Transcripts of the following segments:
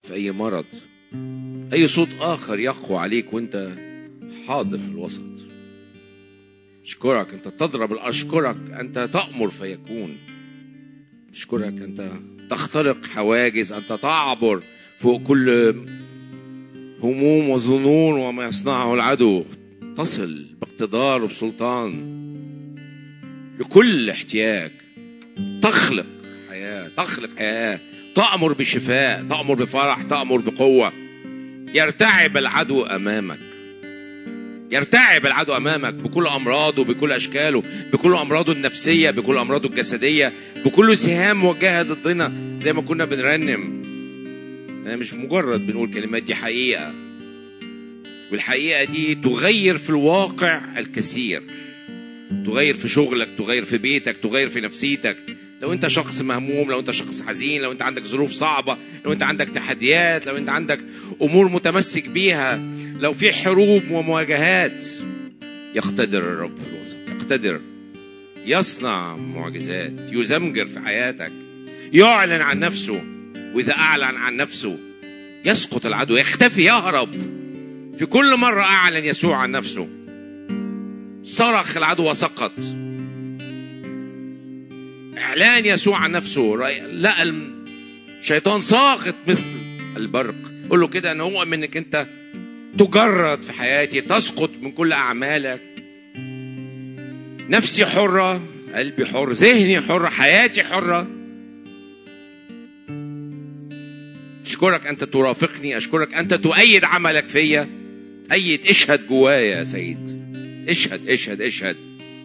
في أي مرض أي صوت آخر يقوى عليك وأنت حاضر في الوسط أشكرك أنت تضرب أشكرك أنت تأمر فيكون أشكرك أنت تخترق حواجز أنت تعبر فوق كل هموم وظنون وما يصنعه العدو تصل باقتدار وبسلطان لكل احتياج تخلق حياة تخلق حياة تأمر بشفاء تأمر بفرح تأمر بقوة يرتعب العدو أمامك يرتعب العدو أمامك بكل أمراضه بكل أشكاله بكل أمراضه النفسية بكل أمراضه الجسدية بكل سهام موجهة ضدنا زي ما كنا بنرنم أنا مش مجرد بنقول كلمات دي حقيقة والحقيقة دي تغير في الواقع الكثير تغير في شغلك تغير في بيتك تغير في نفسيتك لو انت شخص مهموم لو انت شخص حزين لو انت عندك ظروف صعبة لو انت عندك تحديات لو انت عندك امور متمسك بيها لو في حروب ومواجهات يقتدر الرب في الوسط يقتدر يصنع معجزات يزمجر في حياتك يعلن عن نفسه واذا اعلن عن نفسه يسقط العدو يختفي يهرب في كل مرة اعلن يسوع عن نفسه صرخ العدو وسقط اعلان يسوع عن نفسه لقى الشيطان ساقط مثل البرق قول له كده ان هو منك انت تجرد في حياتي تسقط من كل اعمالك نفسي حرة قلبي حر ذهني حر حياتي حرة أشكرك أنت ترافقني أشكرك أنت تؤيد عملك فيا أيد اشهد جوايا يا سيد اشهد اشهد اشهد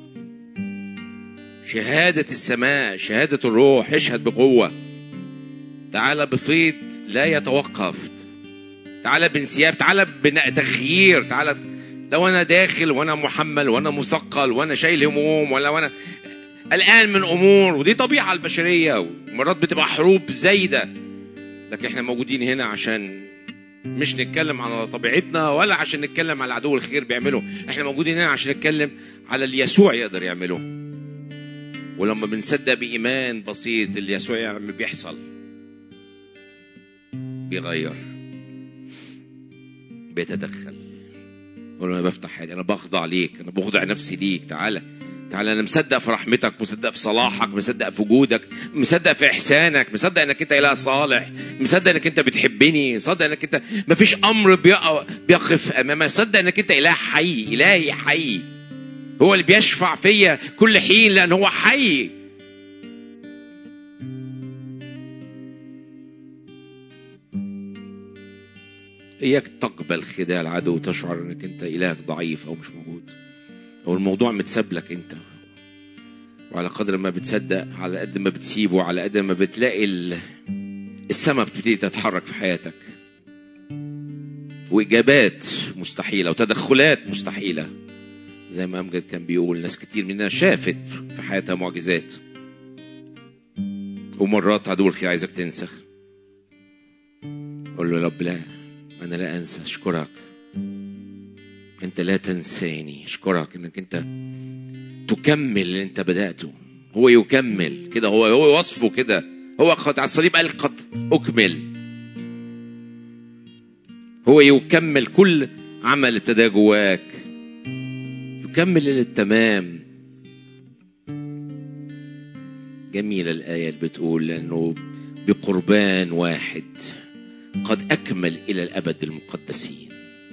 شهادة السماء شهادة الروح اشهد بقوة تعال بفيض لا يتوقف تعال بانسياب تعال بتغيير تعال لو انا داخل وانا محمل وانا مثقل وانا شايل هموم ولا وانا قلقان من امور ودي طبيعه البشريه ومرات بتبقى حروب زايده لكن احنا موجودين هنا عشان مش نتكلم على طبيعتنا ولا عشان نتكلم على عدو الخير بيعمله احنا موجودين هنا عشان نتكلم على اللي يسوع يقدر يعمله ولما بنصدق بإيمان بسيط اللي يسوع يعمل بيحصل بيغير بيتدخل اقول انا بفتح حالي انا بخضع ليك انا بخضع نفسي ليك تعالى تعالى انا مصدق في رحمتك مصدق في صلاحك مصدق في وجودك مصدق في احسانك مصدق انك انت اله صالح مصدق انك انت بتحبني مصدق انك انت مفيش امر بيقف امامي مصدق انك انت اله حي الهي حي هو اللي بيشفع فيا كل حين لان هو حي اياك تقبل خداع العدو وتشعر انك انت الهك ضعيف او مش موجود او الموضوع متساب لك انت وعلى قدر ما بتصدق على قد ما بتسيبه على قد ما بتلاقي السماء بتبتدي تتحرك في حياتك واجابات مستحيله وتدخلات مستحيله زي ما امجد كان بيقول ناس كتير مننا شافت في حياتها معجزات ومرات عدو الخير عايزك تنسى قول له يا رب لا انا لا انسى اشكرك انت لا تنساني اشكرك انك انت تكمل اللي انت بداته هو يكمل كده هو هو وصفه كده هو قد على الصليب قال قد اكمل هو يكمل كل عمل ابتدى جواك يكمل للتمام جميلة الآية اللي بتقول لأنه بقربان واحد قد أكمل إلى الأبد المقدسين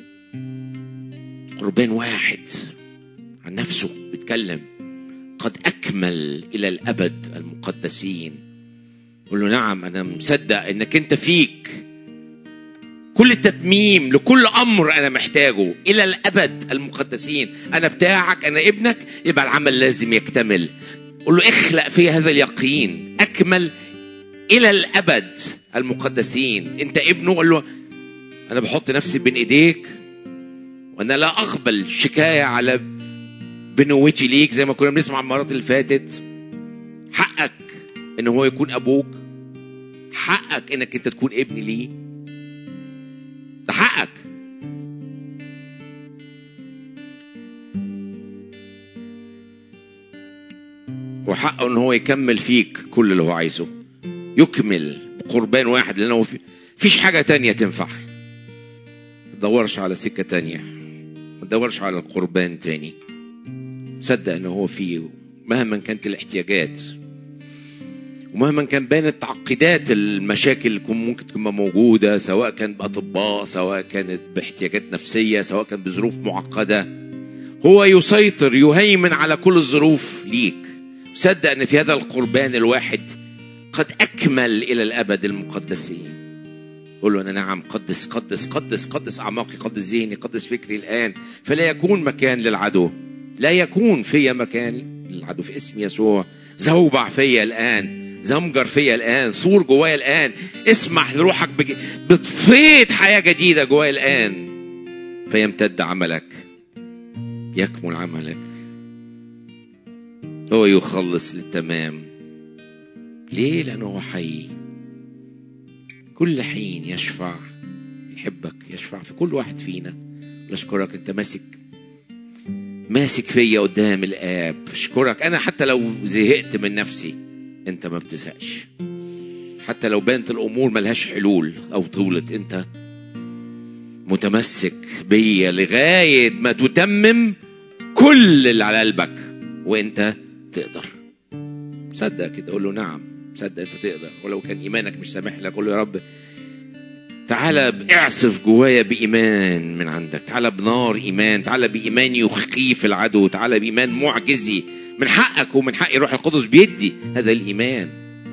قربان واحد عن نفسه بيتكلم قد أكمل إلى الأبد المقدسين قل له نعم أنا مصدق إنك أنت فيك كل التتميم لكل أمر أنا محتاجه إلى الأبد المقدسين أنا بتاعك أنا ابنك يبقى العمل لازم يكتمل قل له اخلق في هذا اليقين أكمل إلى الأبد المقدسين أنت ابنه قل له أنا بحط نفسي بين إيديك وأنا لا أقبل شكاية على بنوتي ليك زي ما كنا بنسمع المرات اللي فاتت حقك ان هو يكون ابوك حقك انك انت تكون ابن ليه ده حقك وحقه ان هو يكمل فيك كل اللي هو عايزه يكمل قربان واحد لانه في مفيش حاجة تانية تنفع ما تدورش على سكة تانية ما تدورش على القربان تاني صدق ان هو فيه مهما كانت الاحتياجات ومهما كان بانت تعقيدات المشاكل اللي ممكن تكون موجودة سواء كانت بأطباء سواء كانت باحتياجات نفسية سواء كانت بظروف معقدة هو يسيطر يهيمن على كل الظروف ليك صدق ان في هذا القربان الواحد قد اكمل الى الابد المقدسين قول له انا نعم قدس قدس قدس قدس اعماقي قدس ذهني قدس فكري الان فلا يكون مكان للعدو لا يكون في مكان للعدو في اسم يسوع زوبع فيا الان زمجر فيا الان صور جوايا الان اسمح لروحك بج... بتفيض حياه جديده جوايا الان فيمتد عملك يكمل عملك هو يخلص للتمام ليه لانه هو حي كل حين يشفع يحبك يشفع في كل واحد فينا نشكرك انت ماسك ماسك فيا قدام الاب اشكرك انا حتى لو زهقت من نفسي انت ما بتزهقش حتى لو بانت الامور ملهاش حلول او طولت انت متمسك بيا لغايه ما تتمم كل اللي على قلبك وانت تقدر صدق كده قول له نعم صدق انت تقدر ولو كان ايمانك مش سامح لك قول له يا رب تعالى اعصف جوايا بإيمان من عندك تعالى بنار إيمان تعالى بإيمان يخيف العدو تعالى بإيمان معجزي من حقك ومن حق روح القدس بيدي هذا الإيمان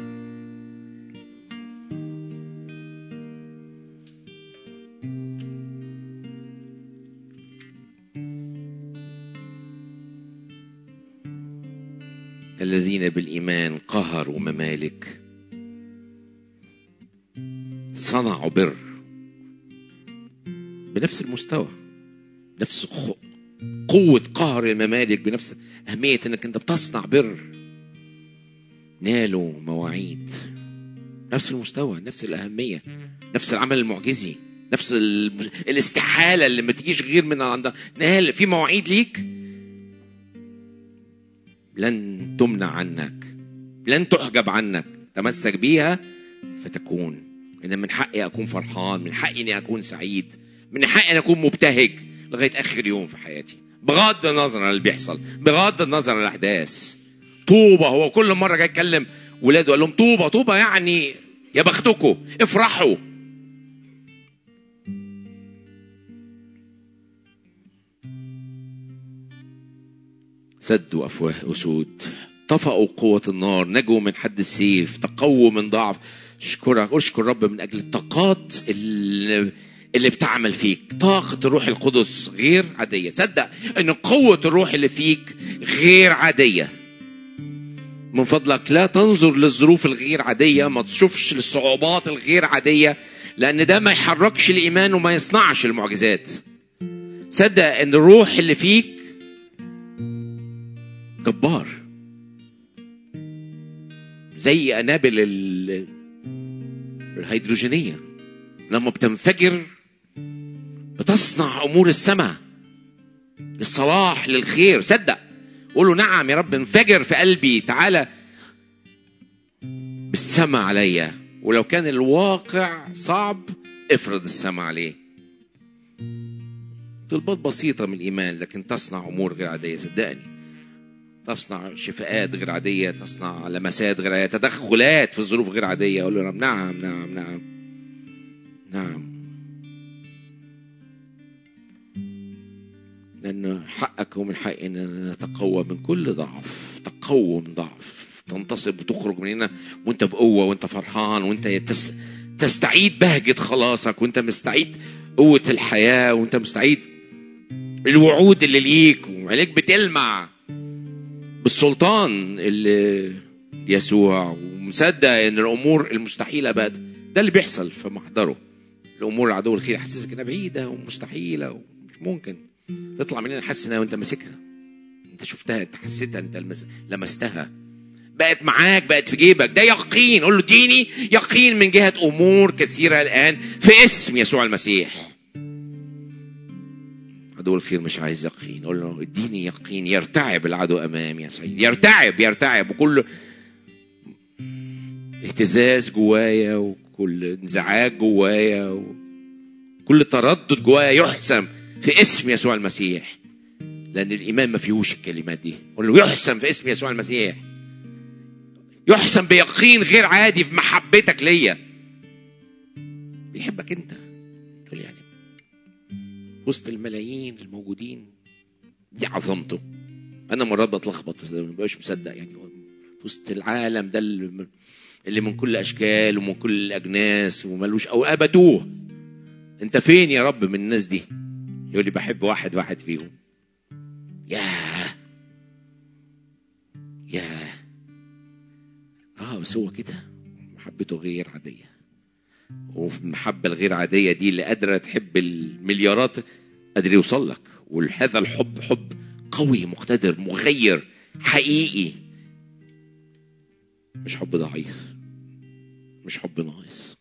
الذين بالإيمان قهروا ممالك صنعوا بر بنفس المستوى نفس قوة قهر الممالك بنفس أهمية إنك أنت بتصنع بر نالوا مواعيد نفس المستوى نفس الأهمية نفس العمل المعجزي نفس الاستحالة اللي ما تجيش غير من عند نال في مواعيد ليك لن تمنع عنك لن تحجب عنك تمسك بيها فتكون ان من حقي اكون فرحان من حقي اني اكون سعيد من حقي ان اكون مبتهج لغايه اخر يوم في حياتي بغض النظر عن اللي بيحصل بغض النظر عن الاحداث طوبى هو كل مره جاي يتكلم ولاده قال لهم طوبى طوبى يعني يا بختكم افرحوا سدوا افواه اسود طفأوا قوة النار نجوا من حد السيف تقووا من ضعف اشكرك اشكر رب من اجل الطاقات اللي اللي بتعمل فيك طاقة الروح القدس غير عادية صدق ان قوة الروح اللي فيك غير عادية من فضلك لا تنظر للظروف الغير عادية ما تشوفش للصعوبات الغير عادية لأن ده ما يحركش الإيمان وما يصنعش المعجزات صدق ان الروح اللي فيك جبار زي أنابل الهيدروجينية لما بتنفجر بتصنع امور السماء للصلاح للخير صدق قول له نعم يا رب انفجر في قلبي تعالى بالسماء عليا ولو كان الواقع صعب افرض السماء عليه طلبات بسيطة من الإيمان لكن تصنع أمور غير عادية صدقني تصنع شفاءات غير عادية تصنع لمسات غير عادية تدخلات في الظروف غير عادية أقول له نعم نعم نعم نعم نعم لأن حقك ومن حقي أن نتقوى من كل ضعف تقوم ضعف تنتصب وتخرج من هنا وانت بقوة وانت فرحان وانت تس تستعيد بهجة خلاصك وانت مستعيد قوة الحياة وانت مستعيد الوعود اللي ليك وعليك بتلمع بالسلطان اللي يسوع ومصدق ان الامور المستحيله بقت ده اللي بيحصل في محضره الامور العدو الخير يحسسك انها بعيده ومستحيله ومش ممكن تطلع من هنا حاسس انها وانت ماسكها انت شفتها انت حسيتها انت المس... لمستها بقت معاك بقت في جيبك ده يقين قول له اديني يقين من جهه امور كثيره الان في اسم يسوع المسيح عدو الخير مش عايز يقين قول له اديني يقين يرتعب العدو امامي يا سيدي يرتعب يرتعب وكل اهتزاز جوايا وكل انزعاج جوايا وكل تردد جوايا يحسم في اسم يسوع المسيح لأن الإيمان ما فيهوش الكلمات دي قول له يحسم في اسم يسوع المسيح يحسم بيقين غير عادي في محبتك ليا بيحبك انت تقول يعني وسط الملايين الموجودين دي عظمته انا مرات بتلخبط ما بقاش مصدق يعني في وسط العالم ده اللي اللي من كل اشكال ومن كل الاجناس وملوش او ابدوه انت فين يا رب من الناس دي يقول لي بحب واحد واحد فيهم ياه ياه اه بس هو كده محبته غير عاديه وفي المحبه الغير عاديه دي اللي قادره تحب المليارات قادر يوصل لك وهذا الحب حب قوي مقتدر مغير حقيقي مش حب ضعيف مش حب ناقص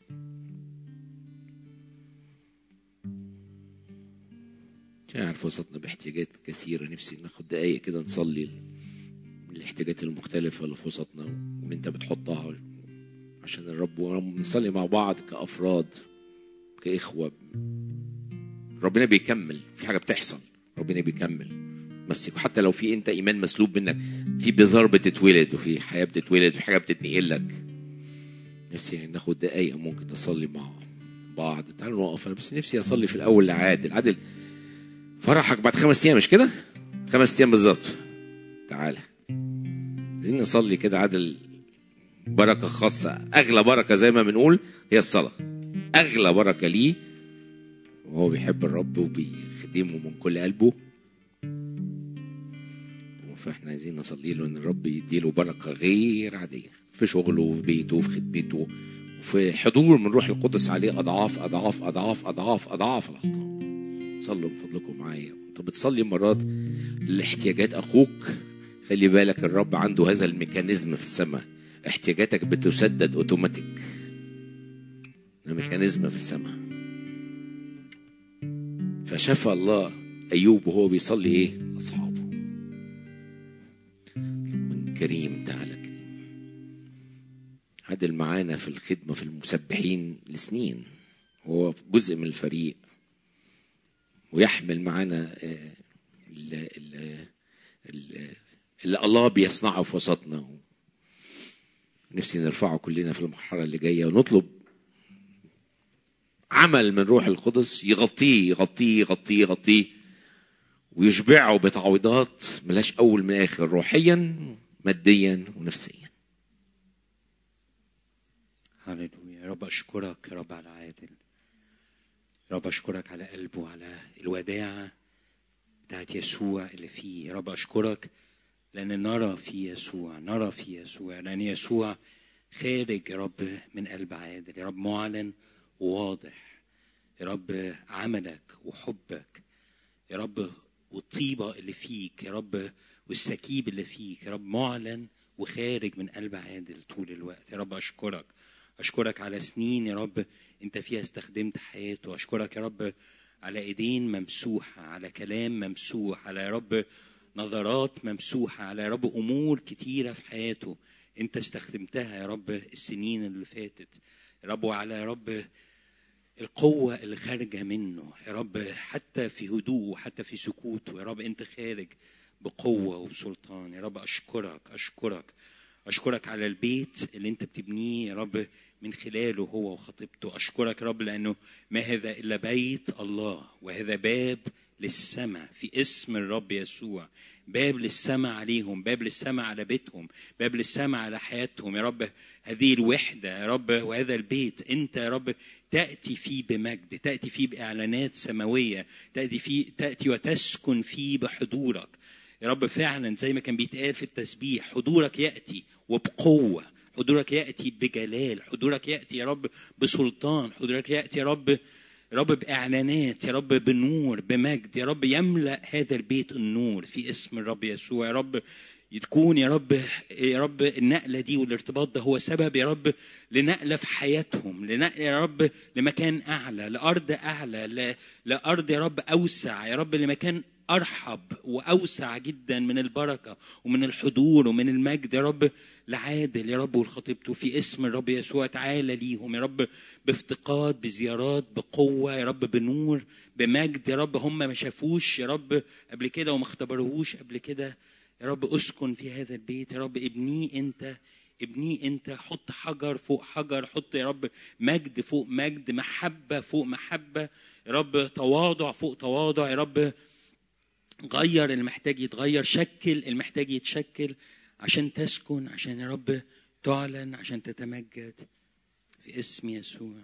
مش عارف وسطنا باحتياجات كثيرة نفسي ناخد دقايق كده نصلي من الاحتياجات المختلفة اللي في وسطنا واللي انت بتحطها عشان الرب ونصلي مع بعض كأفراد كإخوة ربنا بيكمل في حاجة بتحصل ربنا بيكمل مسك وحتى لو في انت ايمان مسلوب منك في بذار بتتولد وفي حياه بتتولد وفي حاجه بتتنقل لك نفسي يعني ناخد دقايق ممكن نصلي مع بعض تعالوا نقف انا بس نفسي اصلي في الاول لعادل عادل فرحك بعد خمس ايام مش كده؟ خمس ايام بالظبط تعالى عايزين نصلي كده عادل بركه خاصه اغلى بركه زي ما بنقول هي الصلاه اغلى بركه ليه وهو بيحب الرب وبيخدمه من كل قلبه فاحنا عايزين نصلي له ان الرب يديله بركه غير عاديه في شغله وفي بيته وفي خدمته وفي حضور من روح القدس عليه اضعاف اضعاف اضعاف اضعاف اضعاف العطاء صلوا من فضلكم معايا انت بتصلي مرات لاحتياجات اخوك خلي بالك الرب عنده هذا الميكانيزم في السماء احتياجاتك بتسدد اوتوماتيك ميكانيزم في السماء فشفى الله ايوب وهو بيصلي ايه اصحابه من كريم تعالى كريم عادل معانا في الخدمة في المسبحين لسنين هو جزء من الفريق ويحمل معانا اللي, اللي الله بيصنعه في وسطنا نفسي نرفعه كلنا في المرحلة اللي جاية ونطلب عمل من روح القدس يغطيه يغطيه يغطيه يغطيه ويشبعه بتعويضات ملاش أول من آخر روحيا ماديا ونفسيا هللويا يا رب أشكرك يا رب على عادل يا رب أشكرك على قلبه وعلى الوداعة بتاعت يسوع اللي فيه يا رب أشكرك لأن نرى في يسوع نرى في يسوع لأن يسوع خارج يا رب من قلب عادل يا رب معلن وواضح يا رب عملك وحبك يا رب والطيبة اللي فيك يا رب والسكيب اللي فيك يا رب معلن وخارج من قلب عادل طول الوقت يا رب أشكرك أشكرك على سنين يا رب أنت فيها استخدمت حياته أشكرك يا رب على إيدين ممسوحة على كلام ممسوح على يا رب نظرات ممسوحة على يا رب أمور كتيرة في حياته أنت استخدمتها يا رب السنين اللي فاتت يا رب وعلى يا رب القوة اللي خارجة منه يا رب حتى في هدوءه حتى في سكوته يا رب أنت خارج بقوة وبسلطان يا رب أشكرك أشكرك أشكرك على البيت اللي أنت بتبنيه يا رب من خلاله هو وخطيبته أشكرك يا رب لأنه ما هذا إلا بيت الله وهذا باب للسماء في اسم الرب يسوع باب للسماء عليهم باب للسماء على بيتهم باب للسماء على حياتهم يا رب هذه الوحدة يا رب وهذا البيت أنت يا رب تأتي فيه بمجد تأتي فيه بإعلانات سماوية تأتي فيه تأتي وتسكن فيه بحضورك يا رب فعلا زي ما كان بيتقال في التسبيح حضورك يأتي وبقوة حضورك يأتي بجلال حضورك يأتي يا رب بسلطان حضورك يأتي يا رب يا رب بإعلانات يا رب بنور بمجد يا رب يملأ هذا البيت النور في اسم الرب يسوع يا رب تكون يا رب يا رب النقله دي والارتباط ده هو سبب يا رب لنقله في حياتهم لنقله يا رب لمكان اعلى لارض اعلى لارض يا رب اوسع يا رب لمكان ارحب واوسع جدا من البركه ومن الحضور ومن المجد يا رب لعادل يا رب والخطيبته في اسم الرب يسوع تعالى ليهم يا رب بافتقاد بزيارات بقوه يا رب بنور بمجد يا رب هم ما شافوش يا رب قبل كده وما اختبروهوش قبل كده يا رب اسكن في هذا البيت يا رب ابنيه انت ابنيه انت حط حجر فوق حجر حط يا رب مجد فوق مجد محبه فوق محبه يا رب تواضع فوق تواضع يا رب غير المحتاج يتغير شكل المحتاج يتشكل عشان تسكن عشان يا رب تعلن عشان تتمجد في اسم يسوع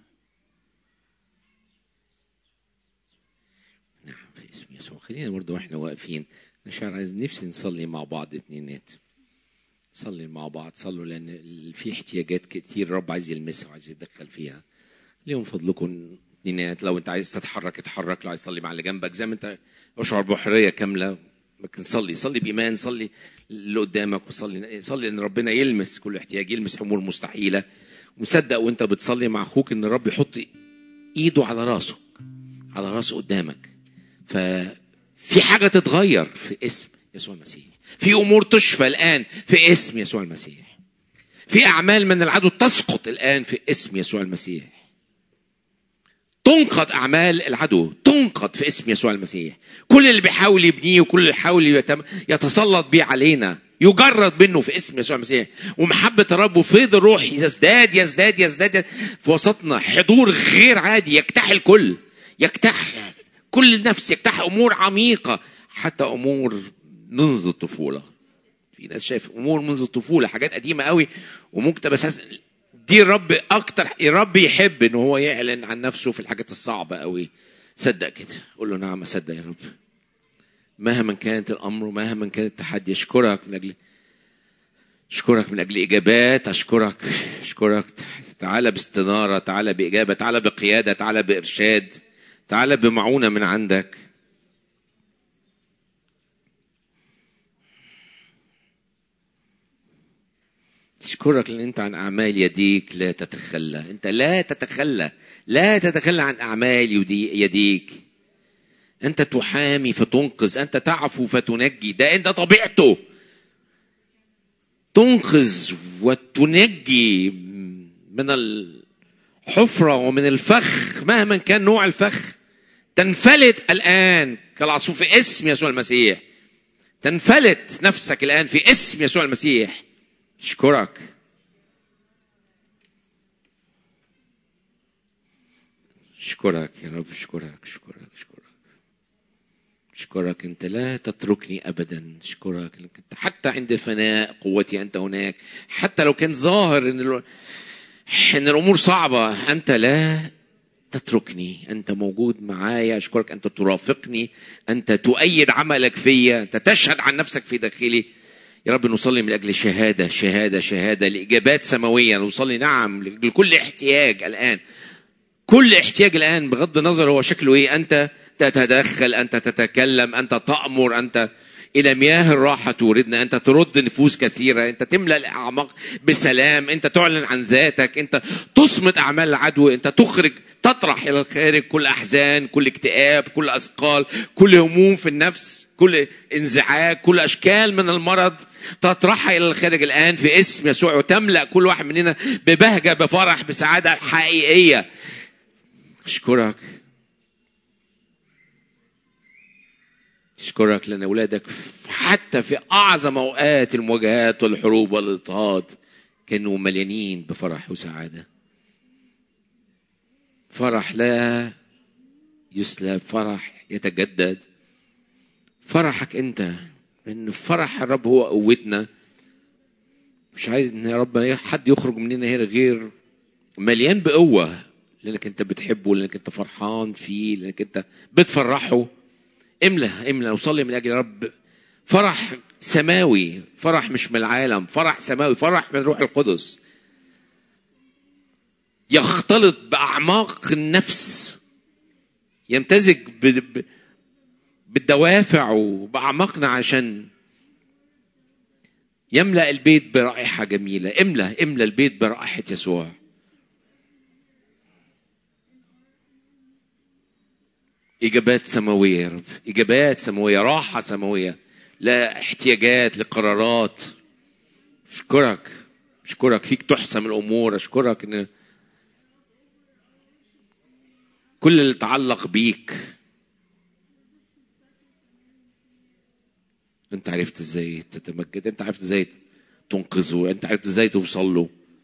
نعم في اسم يسوع خلينا برضه واحنا واقفين مش عايز نفسي نصلي مع بعض اتنينات نصلي مع بعض صلوا لان في احتياجات كتير الرب عايز يلمسها وعايز يتدخل فيها اليوم فضلكم اتنينات لو انت عايز تتحرك اتحرك لو عايز تصلي مع اللي جنبك زي ما انت اشعر بحريه كامله لكن صلي صلي بايمان صلي اللي قدامك وصلي صلي ان ربنا يلمس كل احتياج يلمس امور مستحيله ومصدق وانت بتصلي مع اخوك ان الرب يحط ايده على راسك على راسه قدامك ففي حاجه تتغير في اسم يسوع المسيح في امور تشفى الان في اسم يسوع المسيح في اعمال من العدو تسقط الان في اسم يسوع المسيح تنقض اعمال العدو تنقض في اسم يسوع المسيح كل اللي بيحاول يبنيه وكل اللي بيحاول يتم- يتسلط بيه علينا يجرد منه في اسم يسوع المسيح ومحبة الرب وفيض الروح يزداد يزداد يزداد في وسطنا حضور غير عادي يجتاح الكل يجتاح كل نفس يجتاح أمور عميقة حتى أمور منذ الطفولة في ناس شايف أمور منذ الطفولة حاجات قديمة قوي وممكن تبقى أساس دي الرب أكتر الرب يحب إن هو يعلن عن نفسه في الحاجات الصعبة قوي صدق كده قول له نعم أصدق يا رب مهما كانت الامر ومهما كان التحدي اشكرك من اجل اشكرك من اجل اجابات اشكرك اشكرك تعالى باستناره تعالى باجابه تعالى بقياده تعالى بارشاد تعالى بمعونه من عندك اشكرك لان انت عن اعمال يديك لا تتخلى انت لا تتخلى لا تتخلى عن اعمال يدي- يديك انت تحامي فتنقذ انت تعفو فتنجي ده انت طبيعته تنقذ وتنجي من الحفرة ومن الفخ مهما كان نوع الفخ تنفلت الآن كالعصفور في اسم يسوع المسيح تنفلت نفسك الآن في اسم يسوع المسيح اشكرك اشكرك يا رب اشكرك اشكرك اشكرك اشكرك انت لا تتركني ابدا اشكرك انك انت حتى عند فناء قوتي انت هناك حتى لو كان ظاهر ان ال- ان الامور صعبه انت لا تتركني انت موجود معايا اشكرك انت ترافقني انت تؤيد عملك فيا انت تشهد عن نفسك في داخلي يا رب نصلي من اجل شهاده شهاده شهاده لاجابات سماويه نصلي نعم لكل احتياج الان كل احتياج الان بغض النظر هو شكله ايه انت تتدخل انت تتكلم انت تامر انت الى مياه الراحه توردنا انت ترد نفوس كثيره انت تملا الاعماق بسلام انت تعلن عن ذاتك انت تصمت اعمال العدو انت تخرج تطرح الى الخارج كل احزان كل اكتئاب كل اثقال كل هموم في النفس كل انزعاج كل اشكال من المرض تطرحها الى الخارج الان في اسم يسوع وتملا كل واحد مننا ببهجه بفرح بسعاده حقيقيه اشكرك اشكرك لان اولادك حتى في اعظم اوقات المواجهات والحروب والاضطهاد كانوا مليانين بفرح وسعاده فرح لا يسلب فرح يتجدد فرحك انت ان فرح الرب هو قوتنا مش عايز ان يا رب حد يخرج مننا هنا غير مليان بقوه لانك انت بتحبه لانك انت فرحان فيه لانك انت بتفرحه املا املا وصلي من اجل يا رب فرح سماوي فرح مش من العالم فرح سماوي فرح من روح القدس يختلط باعماق النفس يمتزج ب... ب... بالدوافع وباعماقنا عشان يملا البيت برائحه جميله املا املا البيت برائحه يسوع اجابات سماويه يا رب اجابات سماويه راحه سماويه لا احتياجات لقرارات اشكرك اشكرك فيك تحسم الامور اشكرك ان كل اللي تعلق بيك انت عرفت ازاي تتمجد انت عرفت ازاي تنقذه انت عرفت ازاي توصل له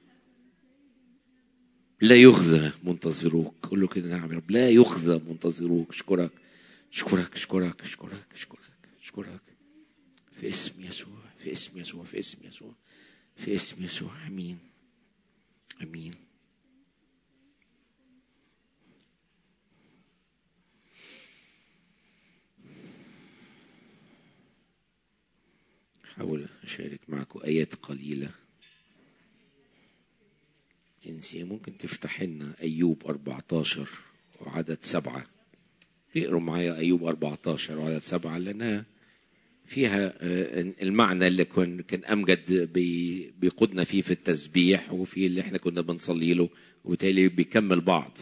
لا يخزى منتظروك قول له كده نعم يا رب لا يخزى منتظروك اشكرك اشكرك اشكرك اشكرك اشكرك اشكرك في اسم يسوع في اسم يسوع في اسم يسوع في اسم يسوع امين امين أحاول أشارك معكم آيات قليلة إنسي ممكن تفتح لنا أيوب 14 وعدد سبعة اقروا معايا أيوب 14 وعدد سبعة لأنها فيها آه، المعنى اللي كان كان أمجد بي- بيقودنا فيه في التسبيح وفي اللي احنا كنا بنصلي له وبالتالي بيكمل بعض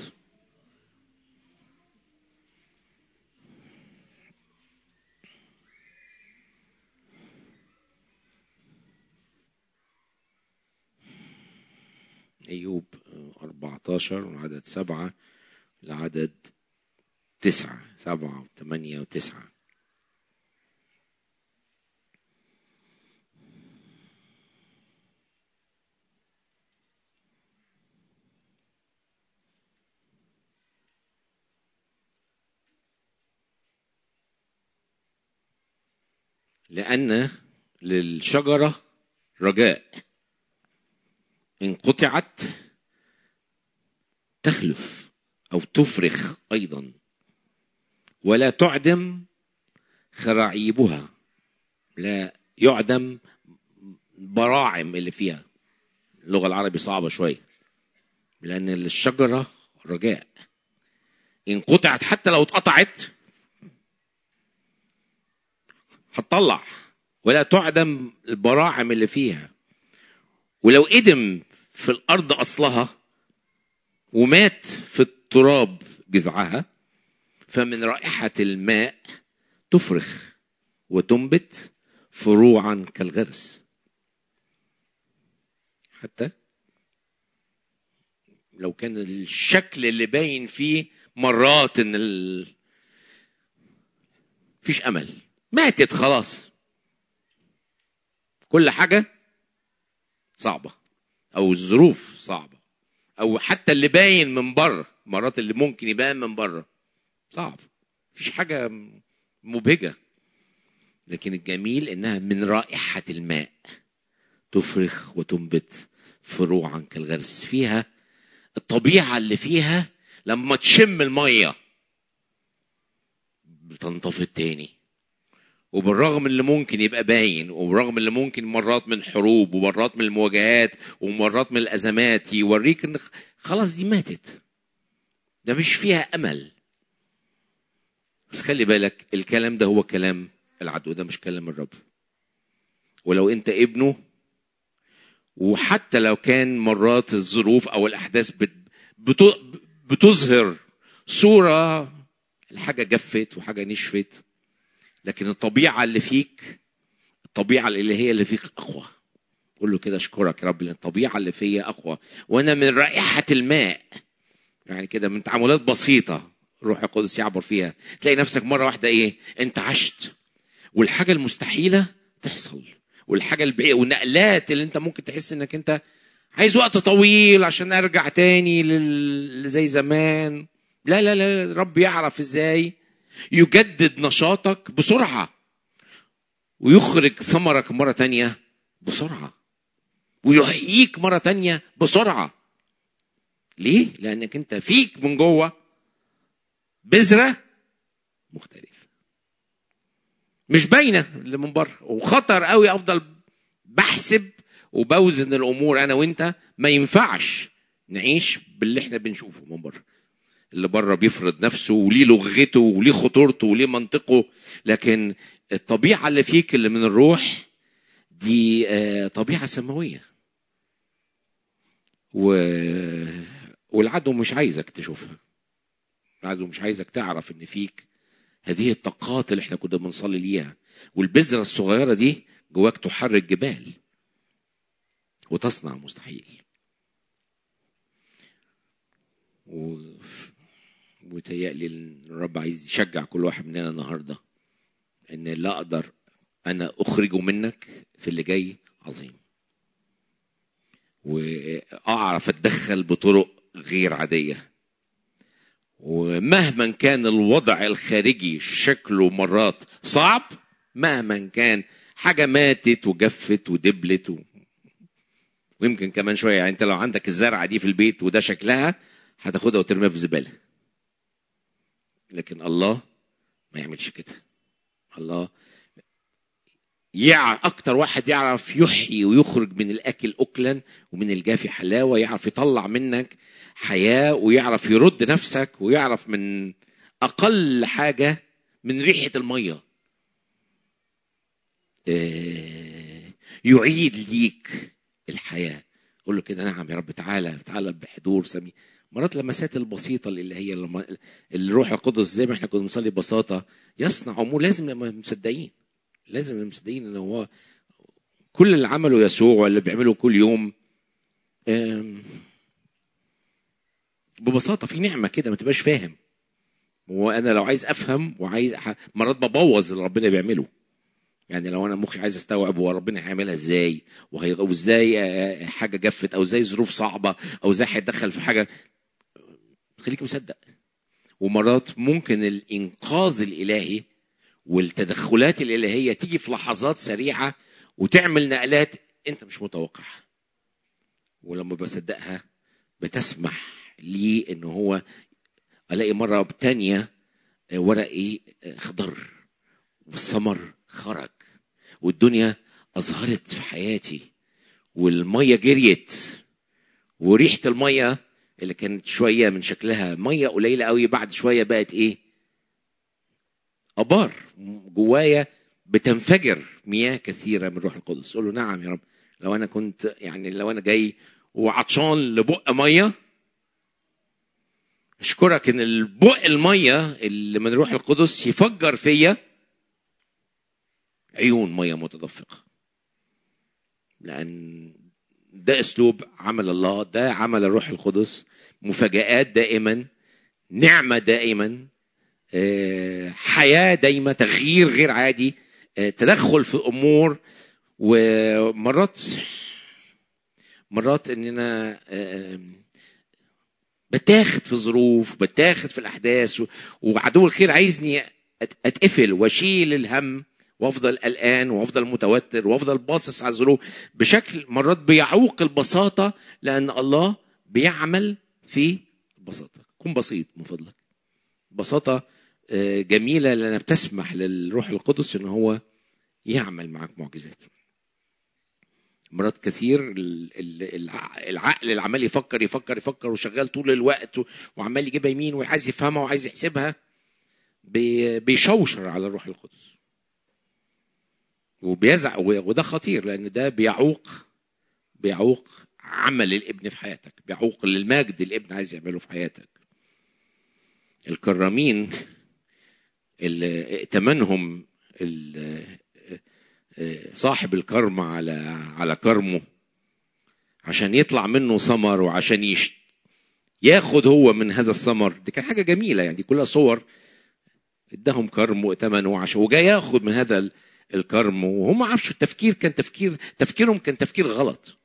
أيوب 14 وعدد سبعة لعدد تسعة سبعة وثمانية وتسعة لأن للشجرة رجاء إن قطعت تخلف أو تفرخ أيضا ولا تعدم خراعيبها لا يعدم براعم اللي فيها اللغة العربية صعبة شوية لأن الشجرة رجاء إن قطعت حتى لو اتقطعت هتطلع ولا تعدم البراعم اللي فيها ولو ادم في الارض اصلها ومات في التراب جذعها فمن رائحه الماء تفرخ وتنبت فروعا كالغرس حتى لو كان الشكل اللي باين فيه مرات ان ال... فيش امل ماتت خلاص كل حاجه صعبه او الظروف صعبه او حتى اللي باين من بره مرات اللي ممكن يبان من بره صعب مفيش حاجه مبهجه لكن الجميل انها من رائحه الماء تفرخ وتنبت فروعا كالغرس فيها الطبيعه اللي فيها لما تشم الميه بتنطفي تاني وبالرغم اللي ممكن يبقى باين وبالرغم اللي ممكن مرات من حروب ومرات من المواجهات ومرات من الازمات يوريك ان خلاص دي ماتت ده مش فيها امل بس خلي بالك الكلام ده هو كلام العدو ده مش كلام الرب ولو انت ابنه وحتى لو كان مرات الظروف او الاحداث بت- بت- بتظهر صوره الحاجه جفت وحاجه نشفت لكن الطبيعه اللي فيك الطبيعه اللي هي اللي فيك اقوى قول له كده اشكرك يا رب لان الطبيعه اللي فيا اقوى وانا من رائحه الماء يعني كده من تعاملات بسيطه الروح القدس يعبر فيها تلاقي نفسك مره واحده ايه انت عشت والحاجه المستحيله تحصل والحاجه البعيده والنقلات اللي انت ممكن تحس انك انت عايز وقت طويل عشان ارجع تاني لل- زي زمان لا لا لا الرب يعرف ازاي يجدد نشاطك بسرعه ويخرج ثمرك مره تانية بسرعه ويحييك مره تانية بسرعه ليه لانك انت فيك من جوه بذره مختلفه مش باينه اللي من بره وخطر قوي افضل بحسب وبوزن الامور انا وانت ما ينفعش نعيش باللي احنا بنشوفه من بره اللي بره بيفرض نفسه وليه لغته وليه خطورته وليه منطقه لكن الطبيعه اللي فيك اللي من الروح دي آه، طبيعه سماويه و... والعدو مش عايزك تشوفها عايز ومش عايزك تعرف ان فيك هذه الطاقات اللي احنا كنا بنصلي ليها والبذره الصغيره دي جواك تحرك جبال وتصنع مستحيل و... وتهيألي إن الرب عايز يشجع كل واحد مننا النهارده ان لا اقدر انا اخرجه منك في اللي جاي عظيم واعرف اتدخل بطرق غير عاديه ومهما كان الوضع الخارجي شكله مرات صعب مهما كان حاجه ماتت وجفت ودبلت و... ويمكن كمان شويه يعني انت لو عندك الزرعه دي في البيت وده شكلها هتاخدها وترميها في زباله لكن الله ما يعملش كده الله يع اكتر واحد يعرف يحيي ويخرج من الاكل اكلا ومن الجافي حلاوه يعرف يطلع منك حياه ويعرف يرد نفسك ويعرف من اقل حاجه من ريحه الميه آه، يعيد ليك الحياه قول له كده نعم يا رب تعالى تعالى بحضور سمي مرات اللمسات البسيطه اللي هي لما الروح القدس زي ما احنا كنا بنصلي ببساطه يصنع امور لازم نبقى مصدقين لازم نبقى مصدقين ان هو كل اللي عمله يسوع واللي بيعمله كل يوم آم، ببساطه في نعمه كده ما تبقاش فاهم وانا لو عايز افهم وعايز ح- مرات ببوظ اللي ربنا بيعمله يعني لو انا مخي عايز استوعب هو ربنا هيعملها ازاي وهي- وازاي آه، حاجه جفت او ازاي ظروف صعبه او ازاي هيتدخل في حاجه خليك مصدق ومرات ممكن الانقاذ الالهي والتدخلات الالهيه تيجي في لحظات سريعه وتعمل نقلات انت مش متوقعها ولما بصدقها بتسمح لي ان هو الاقي مره تانية ورقي اخضر والثمر خرج والدنيا اظهرت في حياتي والميه جريت وريحه الميه اللي كانت شويه من شكلها ميه قليله قوي بعد شويه بقت ايه ابار جوايا بتنفجر مياه كثيره من روح القدس قول له نعم يا رب لو انا كنت يعني لو انا جاي وعطشان لبق ميه اشكرك ان البق الميه اللي من روح القدس يفجر فيا عيون ميه متدفقه لان ده اسلوب عمل الله ده عمل الروح القدس مفاجآت دائما نعمه دائما آه، حياه دايمه تغيير غير عادي آه، تدخل في امور ومرات مرات اننا آه، بتاخد في ظروف بتاخد في الاحداث و- وعدو الخير عايزني أت- اتقفل واشيل الهم وافضل قلقان وافضل متوتر وافضل باصص على الظروف بشكل مرات بيعوق البساطه لان الله بيعمل في البساطه كن بسيط من فضلك بساطه آه، جميله لانها بتسمح للروح القدس ان هو يعمل معك معجزات مرات كثير ال- ال- الع- العقل اللي عمال يفكر يفكر يفكر وشغال طول الوقت و- وعمال يجيبها يمين وعايز يفهمها وعايز يحسبها بي- بيشوشر على الروح القدس وبيزع و- وده خطير لان ده بيعوق بيعوق عمل الابن في حياتك بيعوق المجد الابن عايز يعمله في حياتك الكرامين اللي ائتمنهم ال- صاحب الكرم على على كرمه عشان يطلع منه ثمر وعشان يش ياخد هو من هذا الثمر دي كان حاجه جميله يعني دي كلها صور اداهم كرم وائتمنوا عشان وجاي ياخد من هذا ال- الكرم وهم ما عرفش التفكير كان تفكير تفكيرهم كان تفكير غلط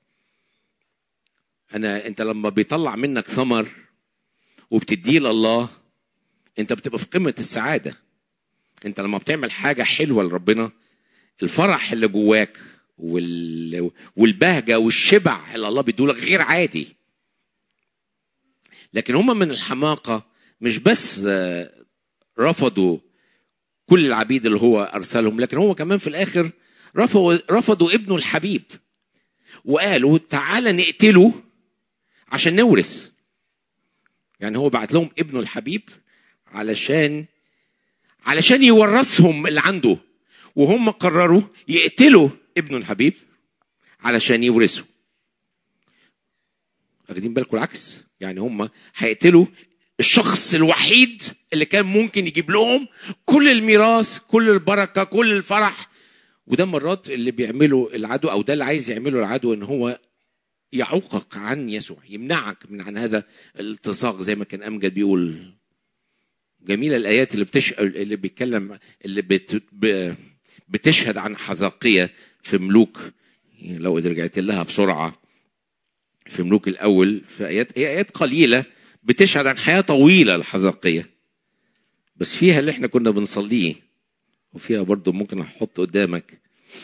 انا انت لما بيطلع منك ثمر وبتديه لله انت بتبقى في قمه السعاده انت لما بتعمل حاجه حلوه لربنا الفرح اللي جواك وال... والبهجه والشبع اللي الله بيدولك غير عادي لكن هم من الحماقه مش بس آه، رفضوا كل العبيد اللي هو ارسلهم لكن هو كمان في الاخر رفضوا رفضوا ابنه الحبيب وقالوا تعالى نقتله عشان نورث يعني هو بعت لهم ابنه الحبيب علشان علشان يورثهم اللي عنده وهم قرروا يقتلوا ابنه الحبيب علشان يورثوا واخدين بالكم العكس يعني هم هيقتلوا الشخص الوحيد اللي كان ممكن يجيب لهم كل الميراث كل البركه كل الفرح وده مرات اللي بيعمله العدو او ده اللي عايز يعمله العدو ان هو يعوقك عن يسوع يمنعك من عن هذا الالتصاق زي ما كان امجد بيقول جميله الايات اللي بتش اللي بيتكلم اللي بت... ب... بتشهد عن حذاقيه في ملوك لو رجعت لها بسرعه في ملوك الاول في ايات هي ايات قليله بتشهد عن حياه طويله الحذاقيه بس فيها اللي احنا كنا بنصليه وفيها برضه ممكن احط قدامك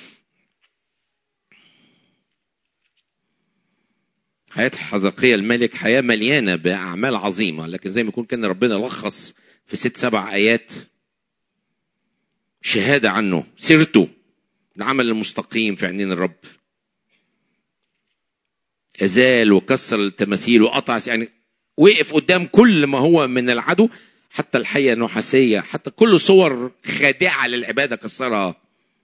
حياة حذقية الملك حياة مليانة بأعمال عظيمة لكن زي ما يكون كان ربنا لخص في ست سبع آيات شهادة عنه سيرته العمل المستقيم في عينين الرب أزال وكسر التماثيل وقطع يعني وقف قدام كل ما هو من العدو حتى الحية النحاسية حتى كل صور خادعة للعبادة كسرها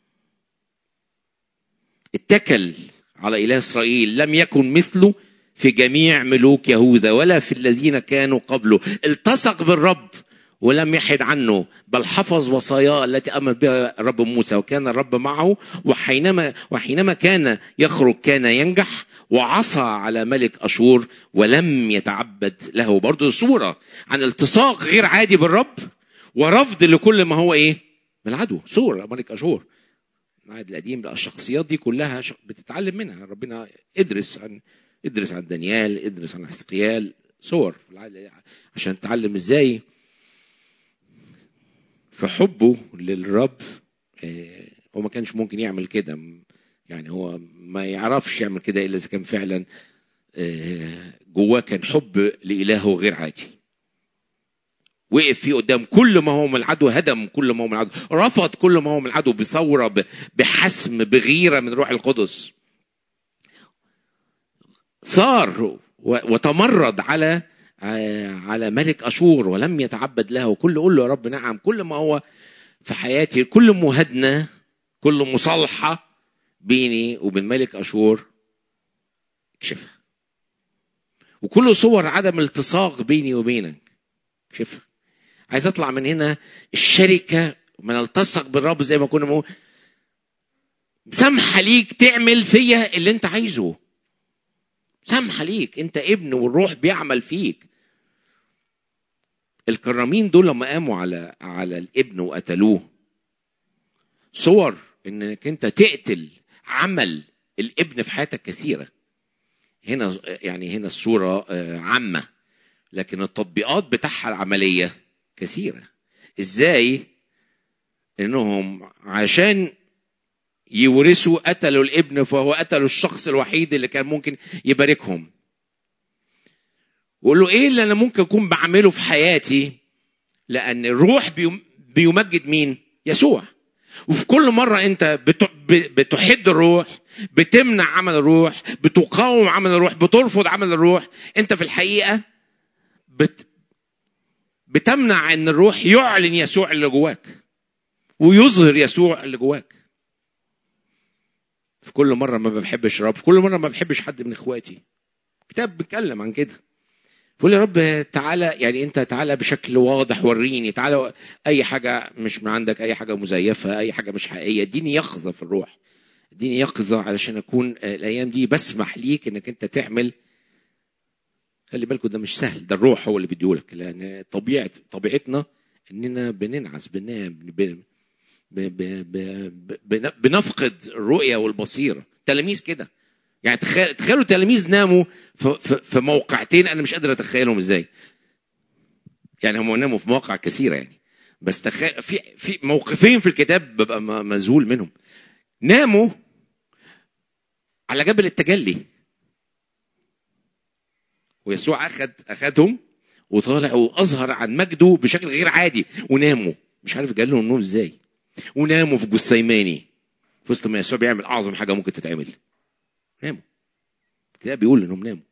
اتكل على إله إسرائيل لم يكن مثله في جميع ملوك يهوذا ولا في الذين كانوا قبله التصق بالرب ولم يحد عنه بل حفظ وصاياه التي امر بها الرب موسى وكان الرب معه وحينما وحينما كان يخرج كان ينجح وعصى على ملك اشور ولم يتعبد له برضه صوره عن التصاق غير عادي بالرب ورفض لكل ما هو ايه من العدو صوره ملك اشور العهد القديم بقى الشخصيات دي كلها بتتعلم منها ربنا ادرس عن ادرس عن دانيال ادرس عن حزقيال صور عشان تتعلم ازاي في حبه للرب هو ما كانش ممكن يعمل كده يعني هو ما يعرفش يعمل كده الا اذا كان فعلا جواه كان حب لالهه غير عادي وقف فيه قدام كل ما هو من العدو هدم كل ما هو من العدو رفض كل ما هو من العدو بثوره بحسم بغيره من روح القدس ثار وتمرد على على ملك اشور ولم يتعبد له كل قول له يا رب نعم كل ما هو في حياتي كل مهادنه كل مصالحه بيني وبين ملك اشور اكشفها وكل صور عدم التصاق بيني وبينك اكشفها عايز اطلع من هنا الشركه من التصق بالرب زي ما كنا مو سامحه ليك تعمل فيا اللي انت عايزه سامحه ليك انت ابن والروح بيعمل فيك الكرامين دول لما قاموا على على الابن وقتلوه صور انك انت تقتل عمل الابن في حياتك كثيره هنا يعني هنا الصوره عامه لكن التطبيقات بتاعها العمليه كثيره ازاي انهم عشان يورثوا قتلوا الابن فهو قتلوا الشخص الوحيد اللي كان ممكن يباركهم وقول له ايه اللي انا ممكن اكون بعمله في حياتي لان الروح بيمجد مين يسوع وفي كل مرة أنت بتحد الروح بتمنع عمل الروح بتقاوم عمل الروح بترفض عمل الروح أنت في الحقيقة بت بتمنع أن الروح يعلن يسوع اللي جواك ويظهر يسوع اللي جواك في كل مرة ما بحبش رب في كل مرة ما بحبش حد من إخواتي كتاب بيتكلم عن كده بقول يا رب تعالى يعني انت تعالى بشكل واضح وريني تعالى اي حاجه مش من عندك اي حاجه مزيفه اي حاجه مش حقيقيه اديني يقظه في الروح اديني يقظه علشان اكون الايام دي بسمح ليك انك انت تعمل خلي بالكم ده مش سهل ده الروح هو اللي بيديهولك لان طبيعه طبيعتنا اننا بننعس بننام بن بنفقد الرؤيه والبصيره تلاميذ كده يعني تخيل تخيلوا تلاميذ ناموا في, في, في موقعتين انا مش قادر اتخيلهم ازاي يعني هم ناموا في مواقع كثيره يعني بس تخيل في في موقفين في الكتاب ببقى مذهول منهم ناموا على جبل التجلي ويسوع اخذ اخذهم وطالع واظهر عن مجده بشكل غير عادي وناموا مش عارف جالهم النوم ازاي وناموا في جثيماني في وسط ما يسوع بيعمل اعظم حاجه ممكن تتعمل ناموا الكتاب بيقول انهم ناموا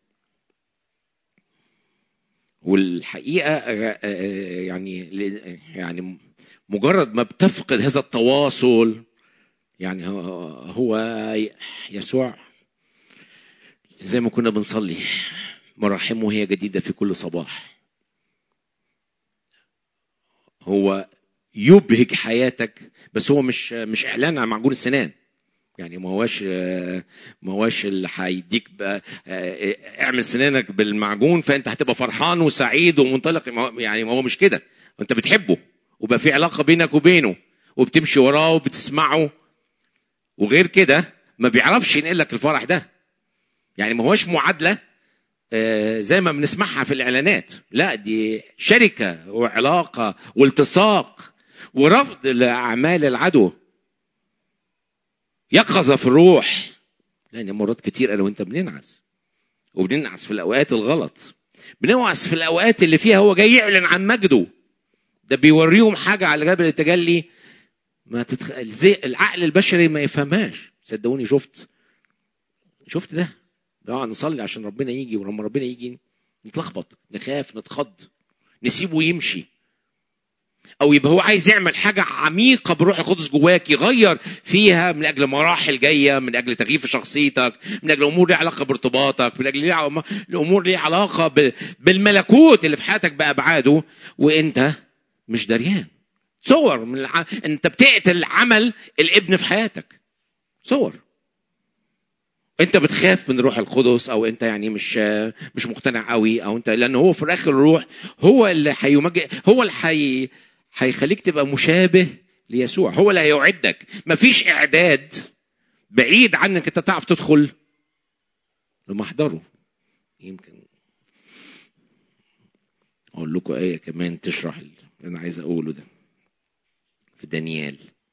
والحقيقه يعني يعني مجرد ما بتفقد هذا التواصل يعني هو يسوع زي ما كنا بنصلي مراحمه هي جديده في كل صباح هو يبهج حياتك بس هو مش مش اعلان عن معجون السنان يعني ما هواش ما هواش اللي هيديك بقى آه، اعمل سنانك بالمعجون فانت هتبقى فرحان وسعيد ومنطلق ما هو- يعني ما هو مش كده انت بتحبه وبقى في علاقه بينك وبينه وبتمشي وراه وبتسمعه وغير كده ما بيعرفش ينقل لك الفرح ده يعني ما هوش معادله آه، زي ما بنسمعها في الاعلانات لا دي شركه وعلاقه والتصاق ورفض لاعمال العدو يقظه في الروح لان مرات كتير انا وانت بننعس وبننعس في الاوقات الغلط بننعس في الاوقات اللي فيها هو جاي يعلن عن مجده ده بيوريهم حاجه على جبل التجلي ما تتخ... زي العقل البشري ما يفهمهاش صدقوني شفت شفت ده نقعد نصلي عشان ربنا يجي ولما ربنا يجي نتلخبط نخاف نتخض نسيبه يمشي او يبقى هو عايز يعمل حاجه عميقه بالروح القدس جواك يغير فيها من اجل مراحل جايه من اجل تغيير في شخصيتك من اجل امور ليها علاقه بارتباطك من اجل ليها عم- الامور ليها علاقه ب- بالملكوت اللي في حياتك بابعاده وانت مش دريان صور من الع... انت بتقتل عمل الابن في حياتك صور انت بتخاف من الروح القدس او انت يعني مش مش مقتنع قوي او انت لان هو في الاخر الروح هو اللي هيمجد هو اللي هي هيخليك تبقى مشابه ليسوع هو اللي هيوعدك مفيش اعداد بعيد عنك انت تعرف تدخل لمحضره يمكن اقول لكم ايه كمان تشرح اللي انا عايز اقوله ده في دانيال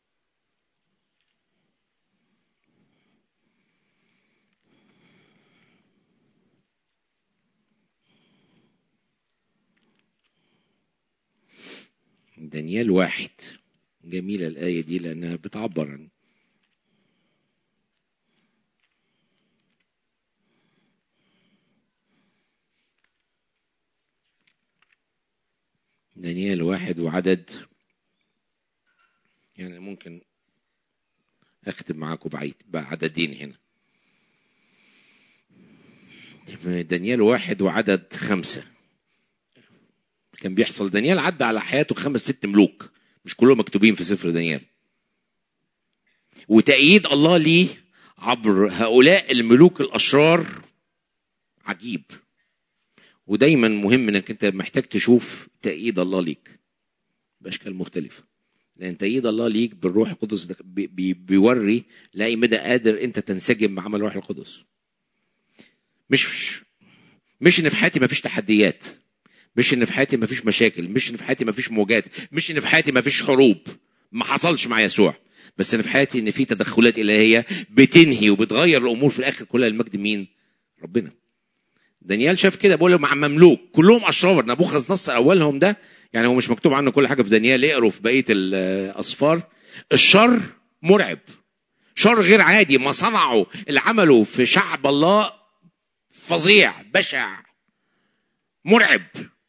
دانيال واحد جميلة الآية دي لأنها بتعبر عن دانيال واحد وعدد يعني ممكن أختم معاكم بعيد بعددين هنا دانيال واحد وعدد خمسة كان بيحصل دانيال عدى على حياته خمس ست ملوك مش كلهم مكتوبين في سفر دانيال وتأييد الله ليه عبر هؤلاء الملوك الأشرار عجيب ودايما مهم انك انت محتاج تشوف تأييد الله ليك بأشكال مختلفة لأن تأييد الله ليك بالروح القدس ده بي- بي- بيوري لأي مدى قادر أنت تنسجم مع عمل الروح القدس مش مش ان في حياتي مفيش تحديات مش ان في حياتي مفيش مشاكل مش ان في حياتي مفيش موجات مش ان في حياتي مفيش حروب ما حصلش مع يسوع بس ان في حياتي ان في تدخلات الهيه بتنهي وبتغير الامور في الاخر كلها المجد مين ربنا دانيال شاف كده بيقول مع مملوك كلهم اشرار نبوخذ نصر اولهم ده يعني هو مش مكتوب عنه كل حاجه في دانيال اقروا في بقيه الاصفار الشر مرعب شر غير عادي ما صنعوا اللي عمله في شعب الله فظيع بشع مرعب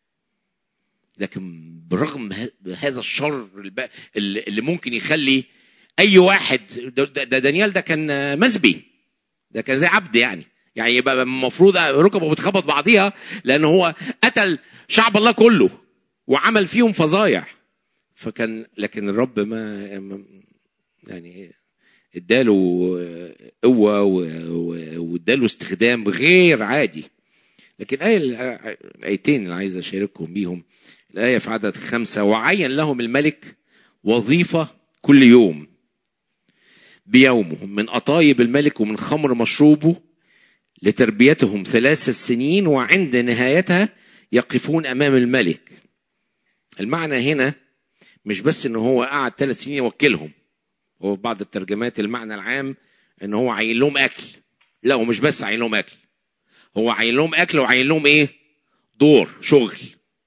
لكن برغم ه- هذا الشر الب- اللي اللي ممكن يخلي اي واحد ده, ده ده دانيال ده كان مسبي ده كان زي عبد يعني يعني يبقى المفروض ركبه بتخبط بعضيها لان هو قتل شعب الله كله وعمل فيهم فظايع فكان لكن الرب ما ما- يعني اداله قوه و- و- واداله استخدام غير عادي لكن آية الآيتين اللي عايز أشارككم بيهم الآية في عدد خمسة وعين لهم الملك وظيفة كل يوم بيومه من أطايب الملك ومن خمر مشروبه لتربيتهم ثلاث سنين وعند نهايتها يقفون أمام الملك المعنى هنا مش بس ان هو قعد ثلاث سنين يوكلهم هو في بعض الترجمات المعنى العام ان هو عين لهم اكل لا هو مش بس عين لهم اكل هو عين لهم اكل وعين لهم ايه دور شغل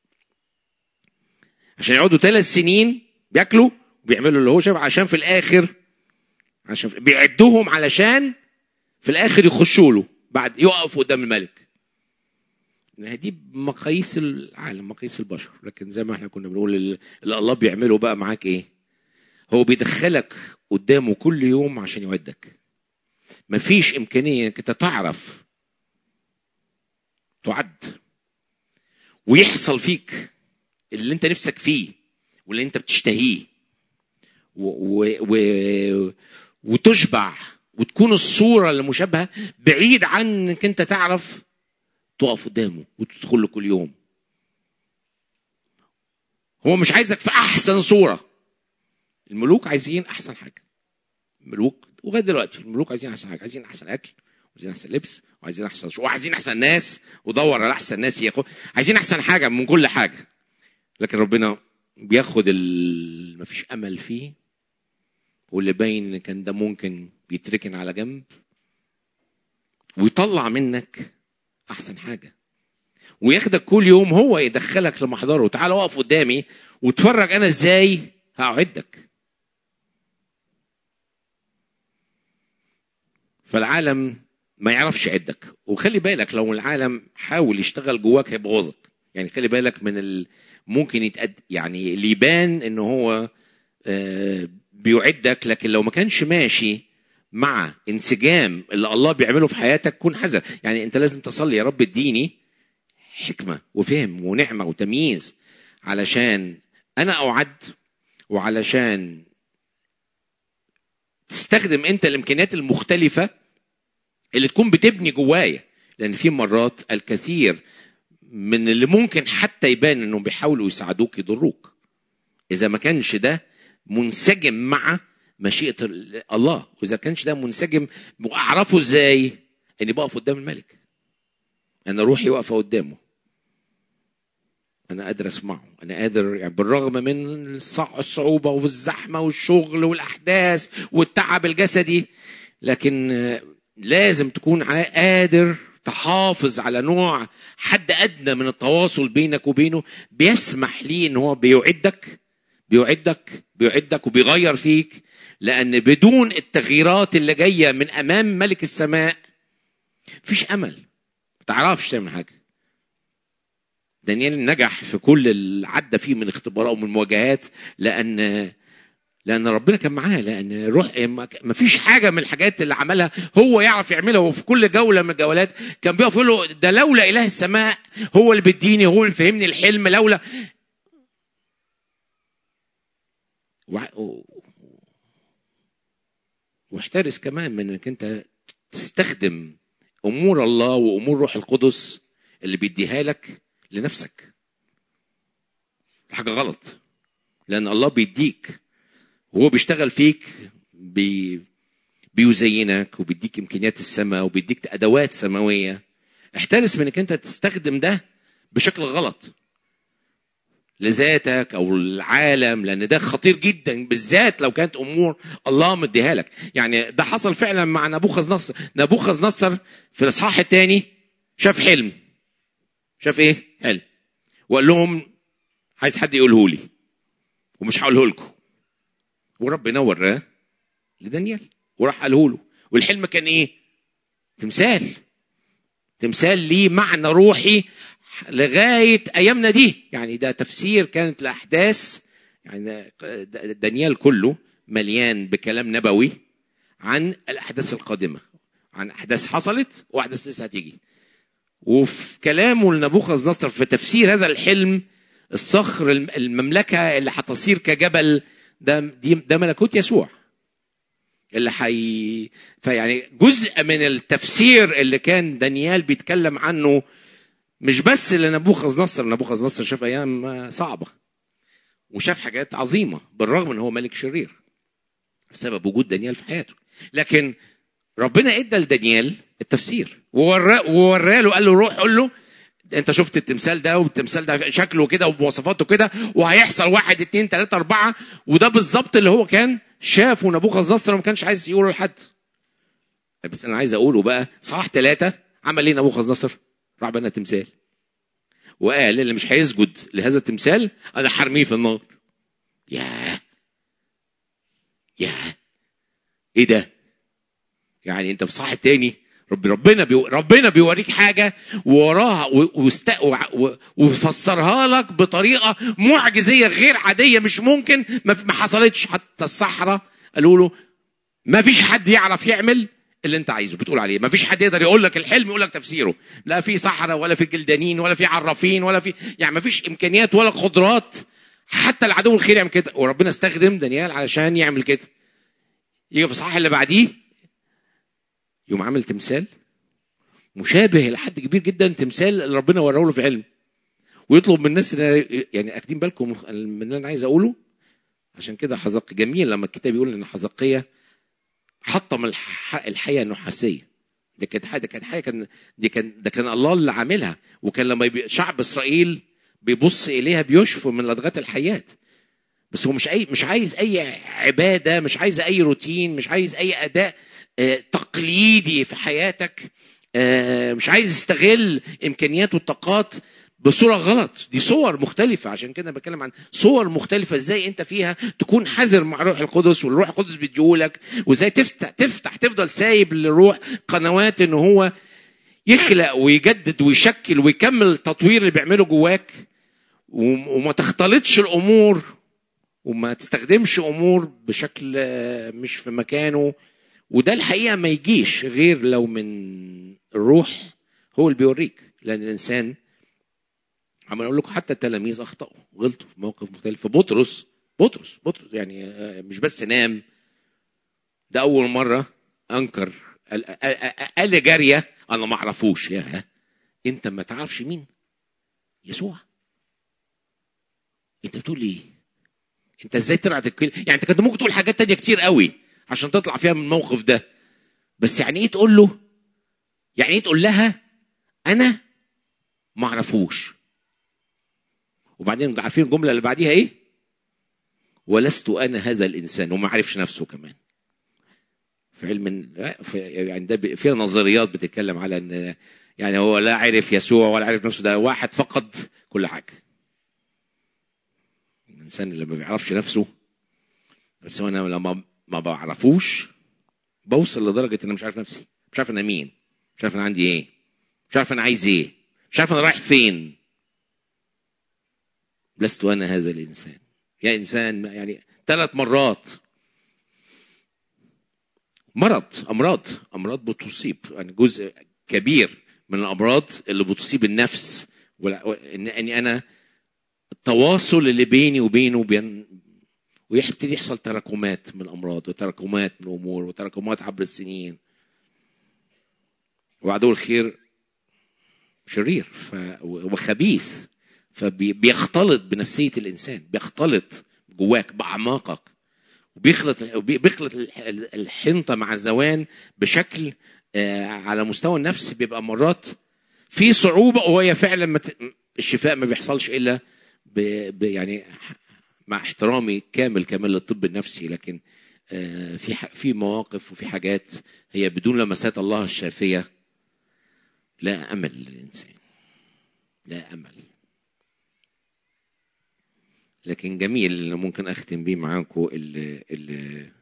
عشان يقعدوا ثلاث سنين بياكلوا وبيعملوا اللي هو شايف عشان في الاخر عشان في بيعدهم علشان في الاخر يخشوا له بعد يقفوا قدام الملك دي مقاييس العالم مقاييس البشر لكن زي ما احنا كنا بنقول اللي الله بيعمله بقى معاك ايه هو بيدخلك قدامه كل يوم عشان يودك مفيش امكانيه انك انت تعرف تعد ويحصل فيك اللي انت نفسك فيه واللي انت بتشتهيه و و و وتشبع وتكون الصورة اللي مشابهة بعيد عن انك انت تعرف تقف قدامه وتدخل له كل يوم هو مش عايزك في احسن صورة الملوك عايزين احسن حاجة الملوك لغايه دلوقتي الملوك عايزين احسن حاجه عايزين احسن اكل وعايزين احسن لبس وعايزين احسن شو وعايزين احسن ناس ودور على احسن ناس ياخد عايزين احسن حاجه من كل حاجه لكن ربنا بياخد ال... مفيش امل فيه واللي باين ان كان ده ممكن بيتركن على جنب ويطلع منك احسن حاجه وياخدك كل يوم هو يدخلك لمحضره تعال اقف قدامي واتفرج انا ازاي هقعدك فالعالم ما يعرفش يعدك وخلي بالك لو العالم حاول يشتغل جواك هيبوظك يعني خلي بالك من ال... ممكن يتقد يعني اللي يبان ان هو آه، بيعدك لكن لو ما كانش ماشي مع انسجام اللي الله بيعمله في حياتك كن حذر يعني انت لازم تصلي يا رب اديني حكمه وفهم ونعمه وتمييز علشان انا اعد وعلشان تستخدم انت الامكانيات المختلفه اللي تكون بتبني جوايا لان في مرات الكثير من اللي ممكن حتى يبان انهم بيحاولوا يساعدوك يضروك اذا ما كانش ده منسجم مع مشيئه الله واذا كانش ده منسجم اعرفه ازاي اني بقف قدام الملك انا روحي واقفه قدامه انا قادر اسمعه انا قادر يعني بالرغم من الصع- الصعوبه والزحمه والشغل والاحداث والتعب الجسدي لكن آه، لازم تكون ع- قادر تحافظ على نوع حد ادنى من التواصل بينك وبينه بيسمح ليه ان هو بيعدك بيعدك بيعدك وبيغير فيك لان بدون التغييرات اللي جايه من امام ملك السماء مفيش امل ما تعرفش تعمل حاجه دانيال نجح في كل اللي عدى فيه من اختبارات ومن مواجهات لان لان ربنا كان معاه لان روح ما فيش حاجه من الحاجات اللي عملها هو يعرف يعملها وفي كل جوله من الجولات كان بيقف يقول له ده لولا اله السماء هو اللي بيديني هو اللي فهمني الحلم لولا وع- و- واحترس كمان من انك انت تستخدم امور الله وامور روح القدس اللي بيديها لك لنفسك حاجه غلط لان الله بيديك وهو بيشتغل فيك بي بيزينك وبيديك امكانيات السماء وبيديك ادوات سماويه احترس من انك انت تستخدم ده بشكل غلط لذاتك او العالم لان ده خطير جدا بالذات لو كانت امور الله مديها لك يعني ده حصل فعلا مع نبوخذ نصر نبوخذ نصر في الاصحاح الثاني شاف حلم شاف ايه حلم وقال لهم عايز حد يقوله لي ومش هقوله لكم وربنا وراه لدانيال وراح قاله له والحلم كان ايه تمثال تمثال ليه معنى روحي لغايه ايامنا دي يعني ده تفسير كانت الاحداث يعني دانيال كله مليان بكلام نبوي عن الاحداث القادمه عن احداث حصلت واحداث لسه هتيجي وفي كلامه لنبوخذ نصر في تفسير هذا الحلم الصخر المملكه اللي هتصير كجبل ده دي ده ملكوت يسوع اللي حي فيعني جزء من التفسير اللي كان دانيال بيتكلم عنه مش بس لنبوخذ نصر نبوخذ نصر شاف ايام صعبه وشاف حاجات عظيمه بالرغم ان هو ملك شرير بسبب وجود دانيال في حياته لكن ربنا ادى لدانيال التفسير ووراه له قال له روح قول له انت شفت التمثال ده والتمثال ده شكله كده ومواصفاته كده وهيحصل واحد اتنين تلاته اربعه وده بالظبط اللي هو كان شافه نبوخذ نصر ما كانش عايز يقوله لحد بس انا عايز اقوله بقى صح ثلاثه عمل ايه نبوخذ نصر؟ راح بنى تمثال وقال اللي مش هيسجد لهذا التمثال انا حرميه في النار ياه ياه ايه ده يعني انت في صح التاني رب ربنا بيو ربنا بيوريك حاجه وراها وست... ويفسرها لك بطريقه معجزيه غير عاديه مش ممكن ما حصلتش حتى الصحراء قالوا له ما فيش حد يعرف يعمل اللي انت عايزه بتقول عليه ما فيش حد يقدر يقول لك الحلم يقول لك تفسيره لا في صحراء ولا في جلدانين ولا في عرافين ولا في يعني ما فيش امكانيات ولا قدرات حتى العدو الخير يعمل كده وربنا استخدم دانيال علشان يعمل كده يجي في الصحاح اللي بعديه يقوم عامل تمثال مشابه لحد كبير جدا تمثال اللي ربنا وراه له في علم ويطلب من الناس إن- يعني اخدين بالكم من اللي انا عايز اقوله عشان كده حزق جميل لما الكتاب يقول ان حزقيه حطم الح- الحياه النحاسيه ده كانت حاجه كان حاجه كان دي كان ده كان الله اللي عاملها وكان لما يبي- شعب اسرائيل بيبص اليها بيشفوا من لدغات الحياه بس هو مش اي مش عايز اي عباده مش عايز اي روتين مش عايز اي اداء آه، تقليدي في حياتك آه، مش عايز يستغل امكانيات والطاقات بصوره غلط دي صور مختلفه عشان كده بتكلم عن صور مختلفه ازاي انت فيها تكون حذر مع الروح القدس والروح القدس بيديهولك وازاي تفتح تفتح تفضل سايب للروح قنوات ان هو يخلق ويجدد ويشكل ويكمل التطوير اللي بيعمله جواك وم- وما تختلطش الامور وما تستخدمش امور بشكل آه، مش في مكانه وده الحقيقه ما يجيش غير لو من الروح هو اللي بيوريك لان الانسان عمال اقول لكم حتى التلاميذ اخطاوا غلطوا في مواقف مختلفه بطرس بطرس بطرس يعني آه، مش بس نام ده اول مره انكر قال- قال قال جاريه انا ما اعرفوش يا انت ما تعرفش مين يسوع انت بتقول ايه انت ازاي ترعى الكل يعني انت كنت ممكن تقول حاجات تانية كتير قوي عشان تطلع فيها من الموقف ده بس يعني ايه تقول له يعني ايه تقول لها انا ما اعرفوش وبعدين عارفين الجمله اللي بعديها ايه ولست انا هذا الانسان وما عرفش نفسه كمان في علم لا، في يعني ده ب- فيها نظريات بتتكلم على ان يعني هو لا عرف يسوع ولا عرف نفسه ده واحد فقد كل حاجه الانسان اللي ما بيعرفش نفسه بس هو انا لما ما بعرفوش بوصل لدرجه ان انا مش عارف نفسي مش عارف انا مين مش عارف انا عندي ايه مش عارف انا عايز ايه مش عارف انا رايح فين لست انا هذا الانسان يا انسان يعني ثلاث مرات مرض امراض امراض بتصيب يعني جزء كبير من الامراض اللي بتصيب النفس ولا- ان اني انا التواصل اللي بيني وبينه وبين ويبتدي يحصل تراكمات من الامراض وتراكمات من الامور وتراكمات عبر السنين وعدو الخير شرير ف... وخبيث فبيختلط بنفسيه الانسان بيختلط جواك باعماقك وبيخلط بيخلط الحنطه مع الزوان بشكل آه، على مستوى النفس بيبقى مرات في صعوبه وهي فعلا ما ت- الشفاء ما بيحصلش الا ب... ب... يعني مع احترامي كامل كامل للطب النفسي لكن آه، في ح- في مواقف وفي حاجات هي بدون لمسات الله الشافيه لا امل للانسان لا امل لكن جميل اللي ممكن اختم بيه معاكم اللي, اللي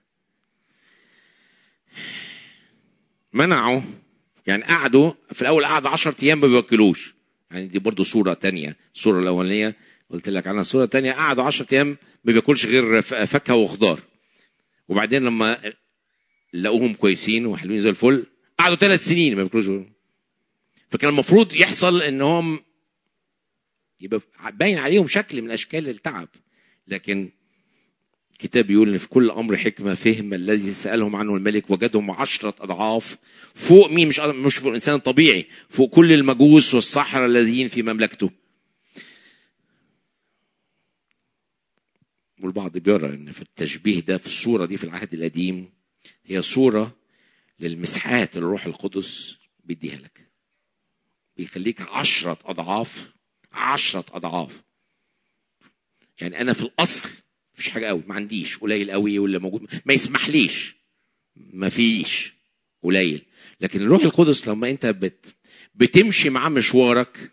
منعوا يعني قعدوا في الاول قعد 10 ايام ما بيوكلوش يعني دي برضو صوره تانية الصوره الاولانيه قلت لك عنها الصوره الثانيه قعدوا 10 ايام ما بياكلش غير ف- فاكهه وخضار وبعدين لما لقوهم كويسين وحلوين زي الفل قعدوا ثلاث سنين ما بياكلوش فكان المفروض يحصل انهم يبقى باين عليهم شكل من اشكال التعب لكن الكتاب بيقول ان في كل امر حكمه فهم الذي سالهم عنه الملك وجدهم عشرة اضعاف فوق مين مش مش فوق الانسان الطبيعي فوق كل المجوس والسحرة الذين في مملكته والبعض بيرى ان في التشبيه ده في الصوره دي في العهد القديم هي صوره للمسحات اللي الروح القدس بيديها لك بيخليك عشرة أضعاف عشرة أضعاف يعني أنا في الأصل مفيش حاجة قوي ما عنديش قليل قوي ولا موجود ما يسمحليش ما فيش قليل لكن الروح القدس لما أنت بت بتمشي معاه مشوارك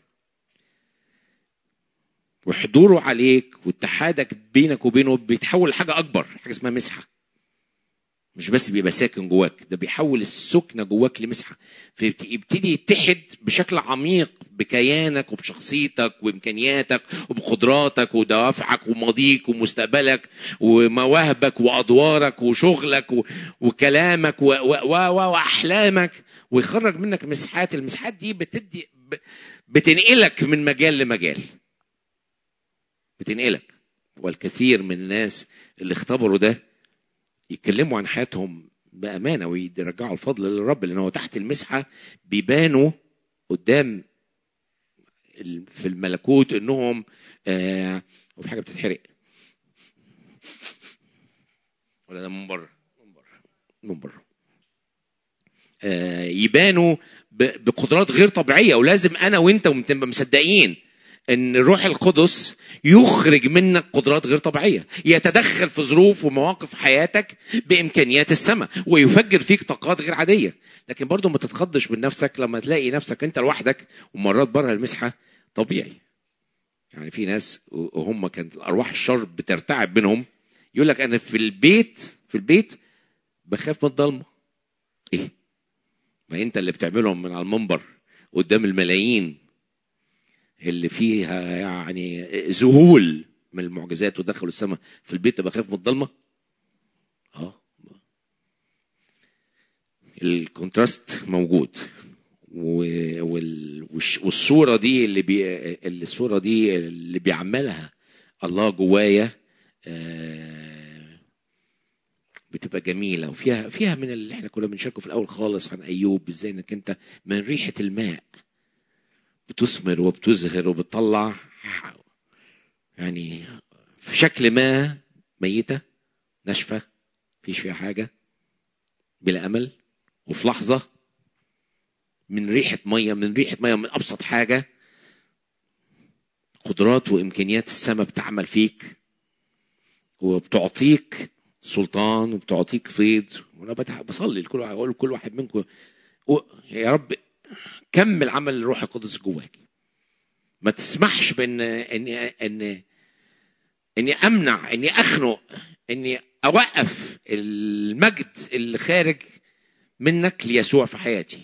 وحضوره عليك واتحادك بينك وبينه بيتحول لحاجة أكبر حاجة اسمها مسحة مش بس بيبقى ساكن جواك ده بيحول السكنة جواك لمسحة فيبتدي يتحد بشكل عميق بكيانك وبشخصيتك وامكانياتك وبقدراتك ودوافعك وماضيك ومستقبلك ومواهبك وادوارك وشغلك و... وكلامك و... و... و... واحلامك ويخرج منك مساحات المساحات دي بتدي ب... بتنقلك من مجال لمجال بتنقلك والكثير من الناس اللي اختبروا ده يتكلموا عن حياتهم بامانه ويرجعوا الفضل للرب لان هو تحت المسحه بيبانوا قدام ال- في الملكوت انهم آه وفي حاجه بتتحرق ولا ده من بره من بره من بره آه يبانوا ب- بقدرات غير طبيعيه ولازم انا وانت ونبقى مصدقين ان الروح القدس يخرج منك قدرات غير طبيعيه يتدخل في ظروف ومواقف حياتك بامكانيات السماء ويفجر فيك طاقات غير عاديه لكن برضه ما تتخضش من نفسك لما تلاقي نفسك انت لوحدك ومرات بره المسحه طبيعي يعني في ناس وهم كانت الارواح الشر بترتعب منهم يقول لك انا في البيت في البيت بخاف من الضلمه ايه ما انت اللي بتعملهم من على المنبر قدام الملايين اللي فيها يعني ذهول من المعجزات ودخلوا السماء في البيت بخاف من الضلمه اه الكونتراست موجود و- وال- والش- والصوره دي اللي بي اللي الصوره دي اللي بيعملها الله جوايا آه، بتبقى جميله وفيها فيها من اللي احنا كنا بنشاركه في الاول خالص عن ايوب ازاي انك انت من ريحه الماء بتثمر وبتزهر وبتطلع يعني في شكل ما ميته ناشفه مفيش فيها حاجه بلا امل وفي لحظه من ريحه ميه من ريحه ميه من ابسط حاجه قدرات وامكانيات السماء بتعمل فيك وبتعطيك سلطان وبتعطيك فيض وانا بتع- بصلي لكل واحد اقول لكل واحد منكم و- يا رب كمل عمل الروح القدس جواك ما تسمحش بان ان ان اني امنع اني اخنق اني اوقف المجد اللي خارج منك ليسوع في حياتي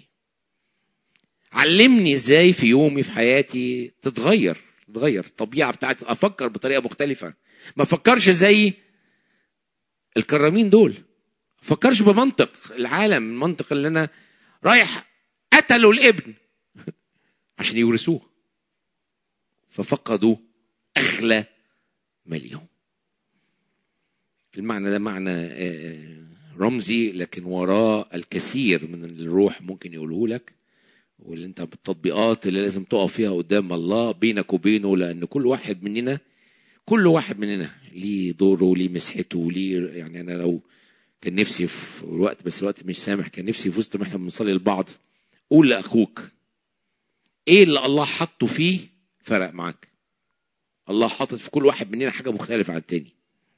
علمني ازاي في يومي في حياتي تتغير تتغير الطبيعه بتاعتي افكر بطريقه مختلفه ما افكرش زي الكرامين دول ما افكرش بمنطق العالم المنطق اللي انا رايح قتلوا الابن عشان يورثوه ففقدوا اغلى ما ليهم المعنى ده معنى آه، رمزي لكن وراه الكثير من الروح ممكن يقوله لك واللي انت بالتطبيقات اللي لازم تقف فيها قدام الله بينك وبينه لان كل واحد مننا كل واحد مننا ليه دوره وليه مسحته وليه يعني انا لو كان نفسي في الوقت بس الوقت مش سامح كان نفسي في وسط ما احنا بنصلي لبعض قول لاخوك ايه اللي الله حطه فيه فرق معاك الله حاطط في كل واحد مننا حاجه مختلفه عن التاني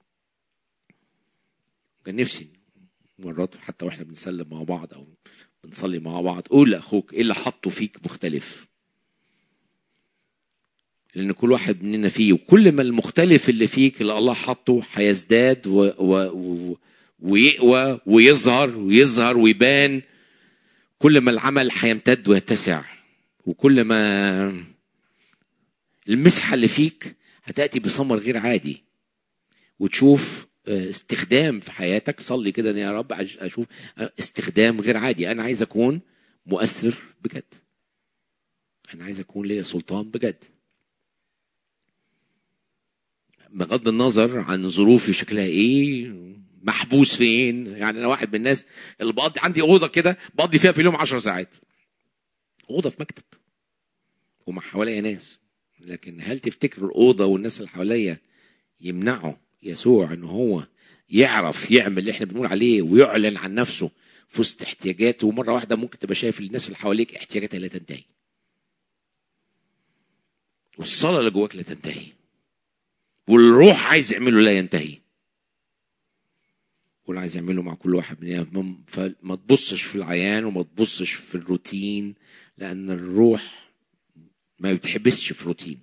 كان نفسي مرات حتى واحنا بنسلم مع بعض او بنصلي مع بعض قول لاخوك ايه اللي حطه فيك مختلف لان كل واحد مننا فيه وكل ما المختلف اللي فيك اللي الله حطه هيزداد و... و... و... ويقوى ويظهر ويظهر ويبان كل ما العمل هيمتد ويتسع وكل ما المسحه اللي فيك هتاتي بثمر غير عادي وتشوف آه، استخدام في حياتك صلي كده إن يا رب عش- اشوف آه، استخدام غير عادي انا عايز اكون مؤثر بجد انا عايز اكون ليا سلطان بجد بغض النظر عن ظروفي شكلها ايه محبوس فين يعني انا واحد من الناس اللي بقضي عندي اوضه كده بقضي فيها في اليوم 10 ساعات اوضه في مكتب ومع حواليا ناس لكن هل تفتكر الاوضه والناس اللي حواليا يمنعوا يسوع ان هو يعرف يعمل اللي احنا بنقول عليه ويعلن عن نفسه في وسط احتياجاته ومره واحده ممكن تبقى شايف الناس اللي حواليك احتياجاتها لا تنتهي والصلاه اللي جواك لا تنتهي والروح عايز يعمله لا ينتهي واللي عايز يعمله مع كل واحد مننا فما تبصش في العيان وما تبصش في الروتين لان الروح ما بتحبسش في روتين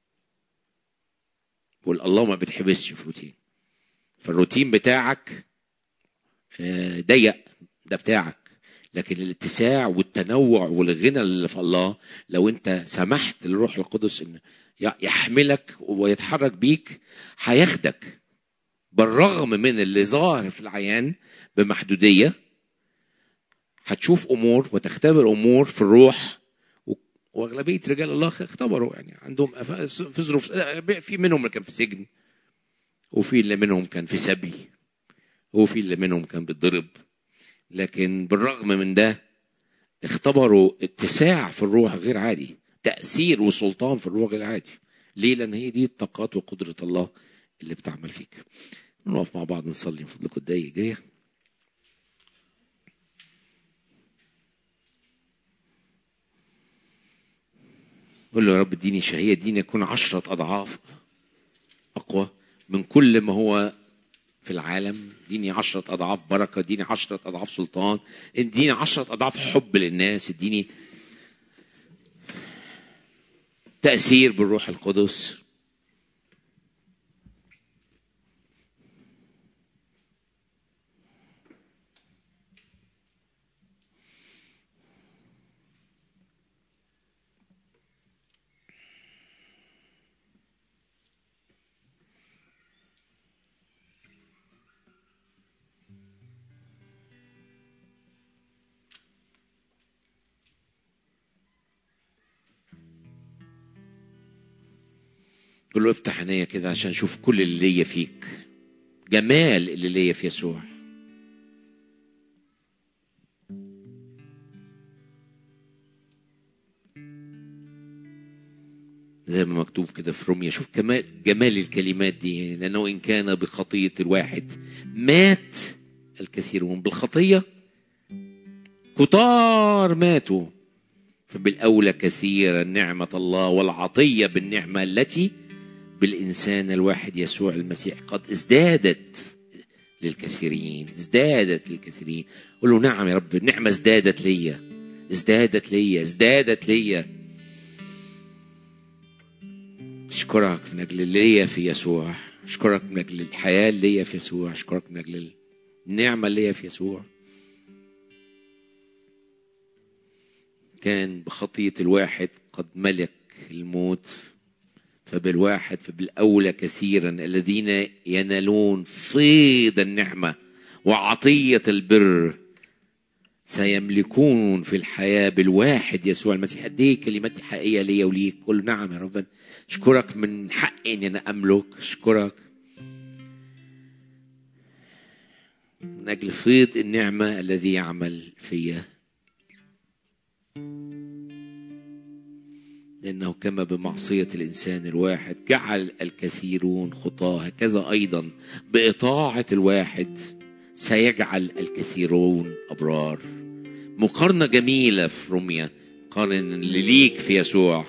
والله ما بتحبسش في روتين فالروتين بتاعك آه، ضيق ده بتاعك لكن الاتساع والتنوع والغنى اللي في الله لو انت سمحت للروح القدس ان يحملك ويتحرك بيك هياخدك بالرغم من اللي ظاهر في العيان بمحدوديه هتشوف امور وتختبر امور في الروح و- واغلبيه رجال الله اختبروا يعني عندهم أف- في ظروف في منهم اللي كان في سجن وفي اللي منهم كان في سبي وفي اللي منهم كان بيتضرب لكن بالرغم من ده اختبروا اتساع في الروح غير عادي تأثير وسلطان في الروح غير عادي ليه لأن هي دي الطاقات وقدرة الله اللي بتعمل فيك نقف مع بعض نصلي من فضلكم الدقايق جايه قول له يا رب اديني شهية اديني أكون عشرة أضعاف أقوى من كل ما هو في العالم اديني عشرة أضعاف بركة اديني عشرة أضعاف سلطان اديني عشرة أضعاف حب للناس اديني تأثير بالروح القدس قول له افتح عينيا كده عشان اشوف كل اللي ليا فيك جمال اللي ليا في يسوع زي ما مكتوب كده في روميا شوف كمال جمال الكلمات دي لانه ان كان بخطيه الواحد مات الكثيرون بالخطيه كتار ماتوا فبالاولى كثيرا نعمه الله والعطيه بالنعمه التي بالإنسان الواحد يسوع المسيح قد ازدادت للكثيرين ازدادت للكثيرين قل له نعم يا رب النعمة ازدادت ليا ازدادت ليا ازدادت ليا اشكرك من اجل اللي ليا في يسوع اشكرك من اجل الحياه اللي ليا في يسوع اشكرك من اجل النعمه اللي ليا في يسوع كان بخطيه الواحد قد ملك الموت فبالواحد فبالأولى كثيرا الذين ينالون فيض النعمة وعطية البر سيملكون في الحياة بالواحد يسوع المسيح قد ايه كلمات حقيقية ليا وليك قول نعم يا رب اشكرك من حقي ان انا املك اشكرك من اجل فيض النعمة الذي يعمل فيا لأنه كما بمعصية الإنسان الواحد جعل الكثيرون خطاه هكذا أيضا بإطاعة الواحد سيجعل الكثيرون أبرار مقارنة جميلة في روميا قارن اللي ليك في يسوع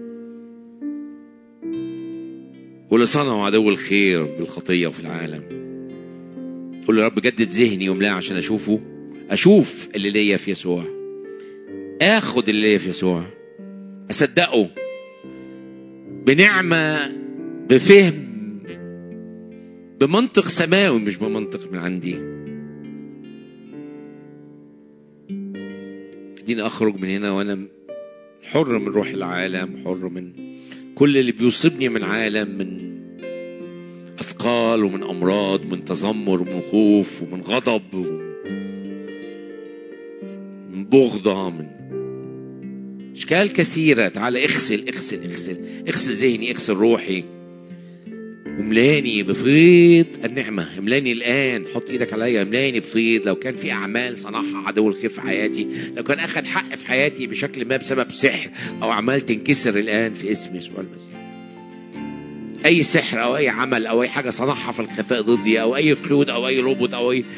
واللي صنعوا عدو الخير بالخطية وفي العالم قول يا رب جدد ذهني وملاه عشان أشوفه أشوف اللي ليا في يسوع آخد اللي ليا في يسوع أصدقه بنعمة بفهم بمنطق سماوي مش بمنطق من عندي اديني اخرج من هنا وانا حر من روح العالم حر من كل اللي بيصيبني من عالم من اثقال ومن امراض ومن تذمر ومن خوف ومن غضب ومن بغضه من اشكال كثيره تعال اغسل اغسل اغسل اغسل ذهني اغسل روحي وملاني بفيض النعمة املاني الآن حط إيدك عليا املاني بفيض لو كان في أعمال صنعها عدو الخير في حياتي لو كان أخذ حق في حياتي بشكل ما بسبب سحر أو أعمال تنكسر الآن في اسم يسوع المسيح أي سحر أو أي عمل أو أي حاجة صنعها في الخفاء ضدي أو أي قيود أو أي ربط أو أي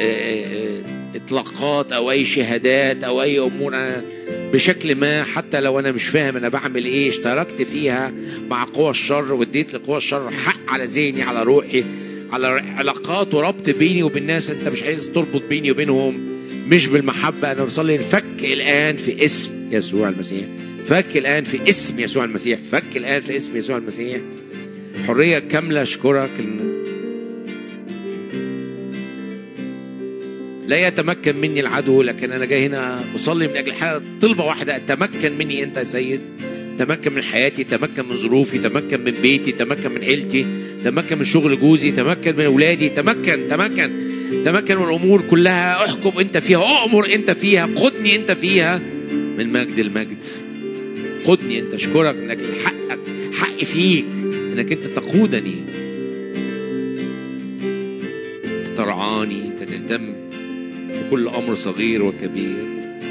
اطلاقات او اي شهادات او اي امور أنا بشكل ما حتى لو انا مش فاهم انا بعمل ايه اشتركت فيها مع قوى الشر واديت لقوى الشر حق على ذهني على روحي على علاقات وربط بيني وبين الناس انت مش عايز تربط بيني وبينهم مش بالمحبه انا بصلي فك الان في اسم يسوع المسيح فك الان في اسم يسوع المسيح فك الان في اسم يسوع المسيح حريه كامله اشكرك ان لا يتمكن مني العدو لكن انا جاي هنا اصلي من اجل حاجه طلبه واحده تمكن مني انت يا سيد تمكن من حياتي تمكن من ظروفي تمكن من بيتي تمكن من عيلتي تمكن من شغل جوزي تمكن من اولادي تمكن تمكن تمكن من الامور كلها احكم انت فيها اؤمر انت فيها قدني انت فيها من مجد المجد قدني انت اشكرك من اجل حقك حقي فيك انك انت تقودني ترعاني انت تهتم بكل امر صغير وكبير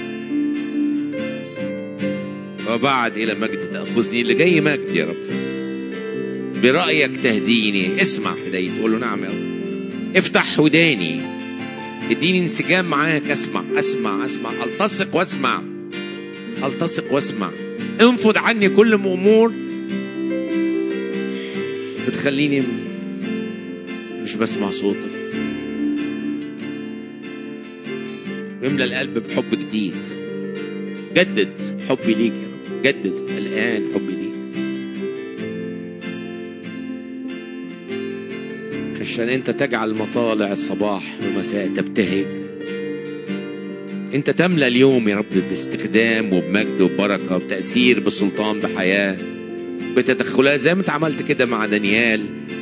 وبعد الى مجد تاخذني اللي جاي مجد يا رب برايك تهديني اسمع هدايتي تقول له نعم يا رب افتح وداني اديني انسجام معاك اسمع اسمع اسمع التصق واسمع التصق واسمع انفض عني كل امور بتخليني مش بسمع صوتك واملى القلب بحب جديد جدد حبي ليك يا رب جدد الان حبي ليك عشان انت تجعل مطالع الصباح والمساء تبتهج انت تملى اليوم يا رب باستخدام وبمجد وببركه وبتاثير بسلطان بحياه بتدخلات زي ما انت عملت كده مع دانيال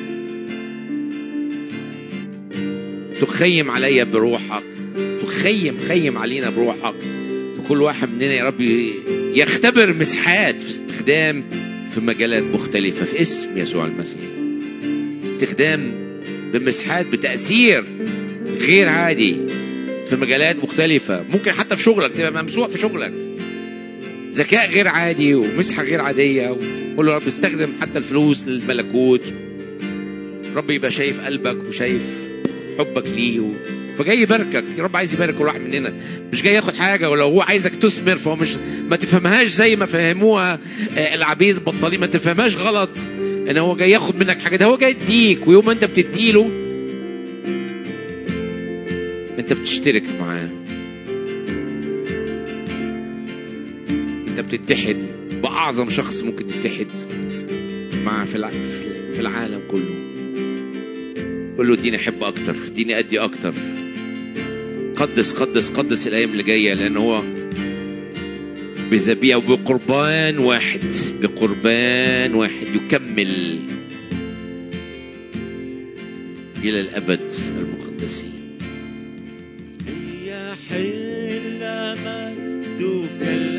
تخيم عليا بروحك تخيم خيم علينا بروحك فكل واحد مننا يا رب يختبر مساحات في استخدام في مجالات مختلفة في اسم يسوع المسيح استخدام بمساحات بتأثير غير عادي في مجالات مختلفة ممكن حتى في شغلك تبقى ممسوح في شغلك ذكاء غير عادي ومسحة غير عادية قول له يا رب استخدم حتى الفلوس للملكوت رب يبقى شايف قلبك وشايف حبك ليه و... فجاي يباركك يا رب عايز يبارك كل واحد مننا مش جاي ياخد حاجه ولو هو عايزك تثمر فهو مش ما تفهمهاش زي ما فهموها آه، العبيد البطالين ما تفهمهاش غلط ان هو جاي ياخد منك حاجه ده هو جاي يديك ويوم ما انت بتديله انت بتشترك معاه انت بتتحد باعظم شخص ممكن تتحد معاه في الع- في العالم كله قول له اديني احب اكتر اديني ادي اكتر قدس قدس قدس الايام اللي جايه لان هو بذبيحه وبقربان واحد بقربان واحد يكمل الى الابد المقدسين يحل مجدك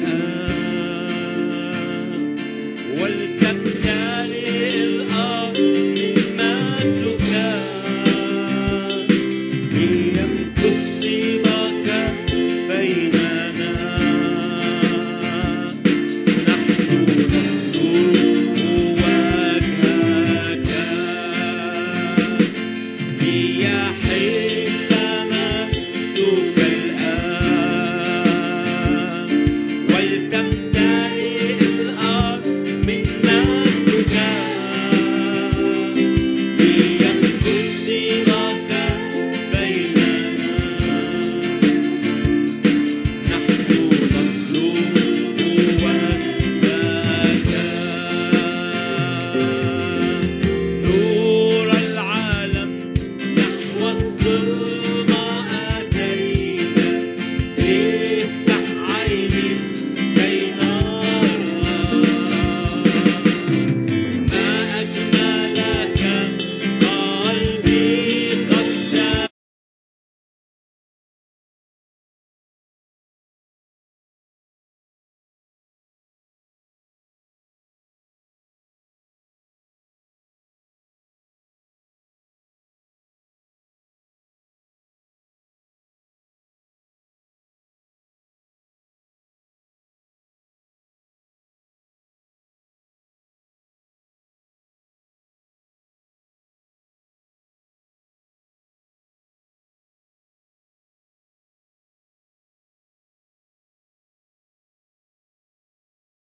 الآن ولتمتلئ الأرض مجدك ليمكث طيبك بيننا نحن نطلب وجهك ليحل مجدك الآن ولتمتلئ الأرض من مجدك ليمكث طيبك بيننا نحن نطلب وجهك نور العالم نحو الظلمات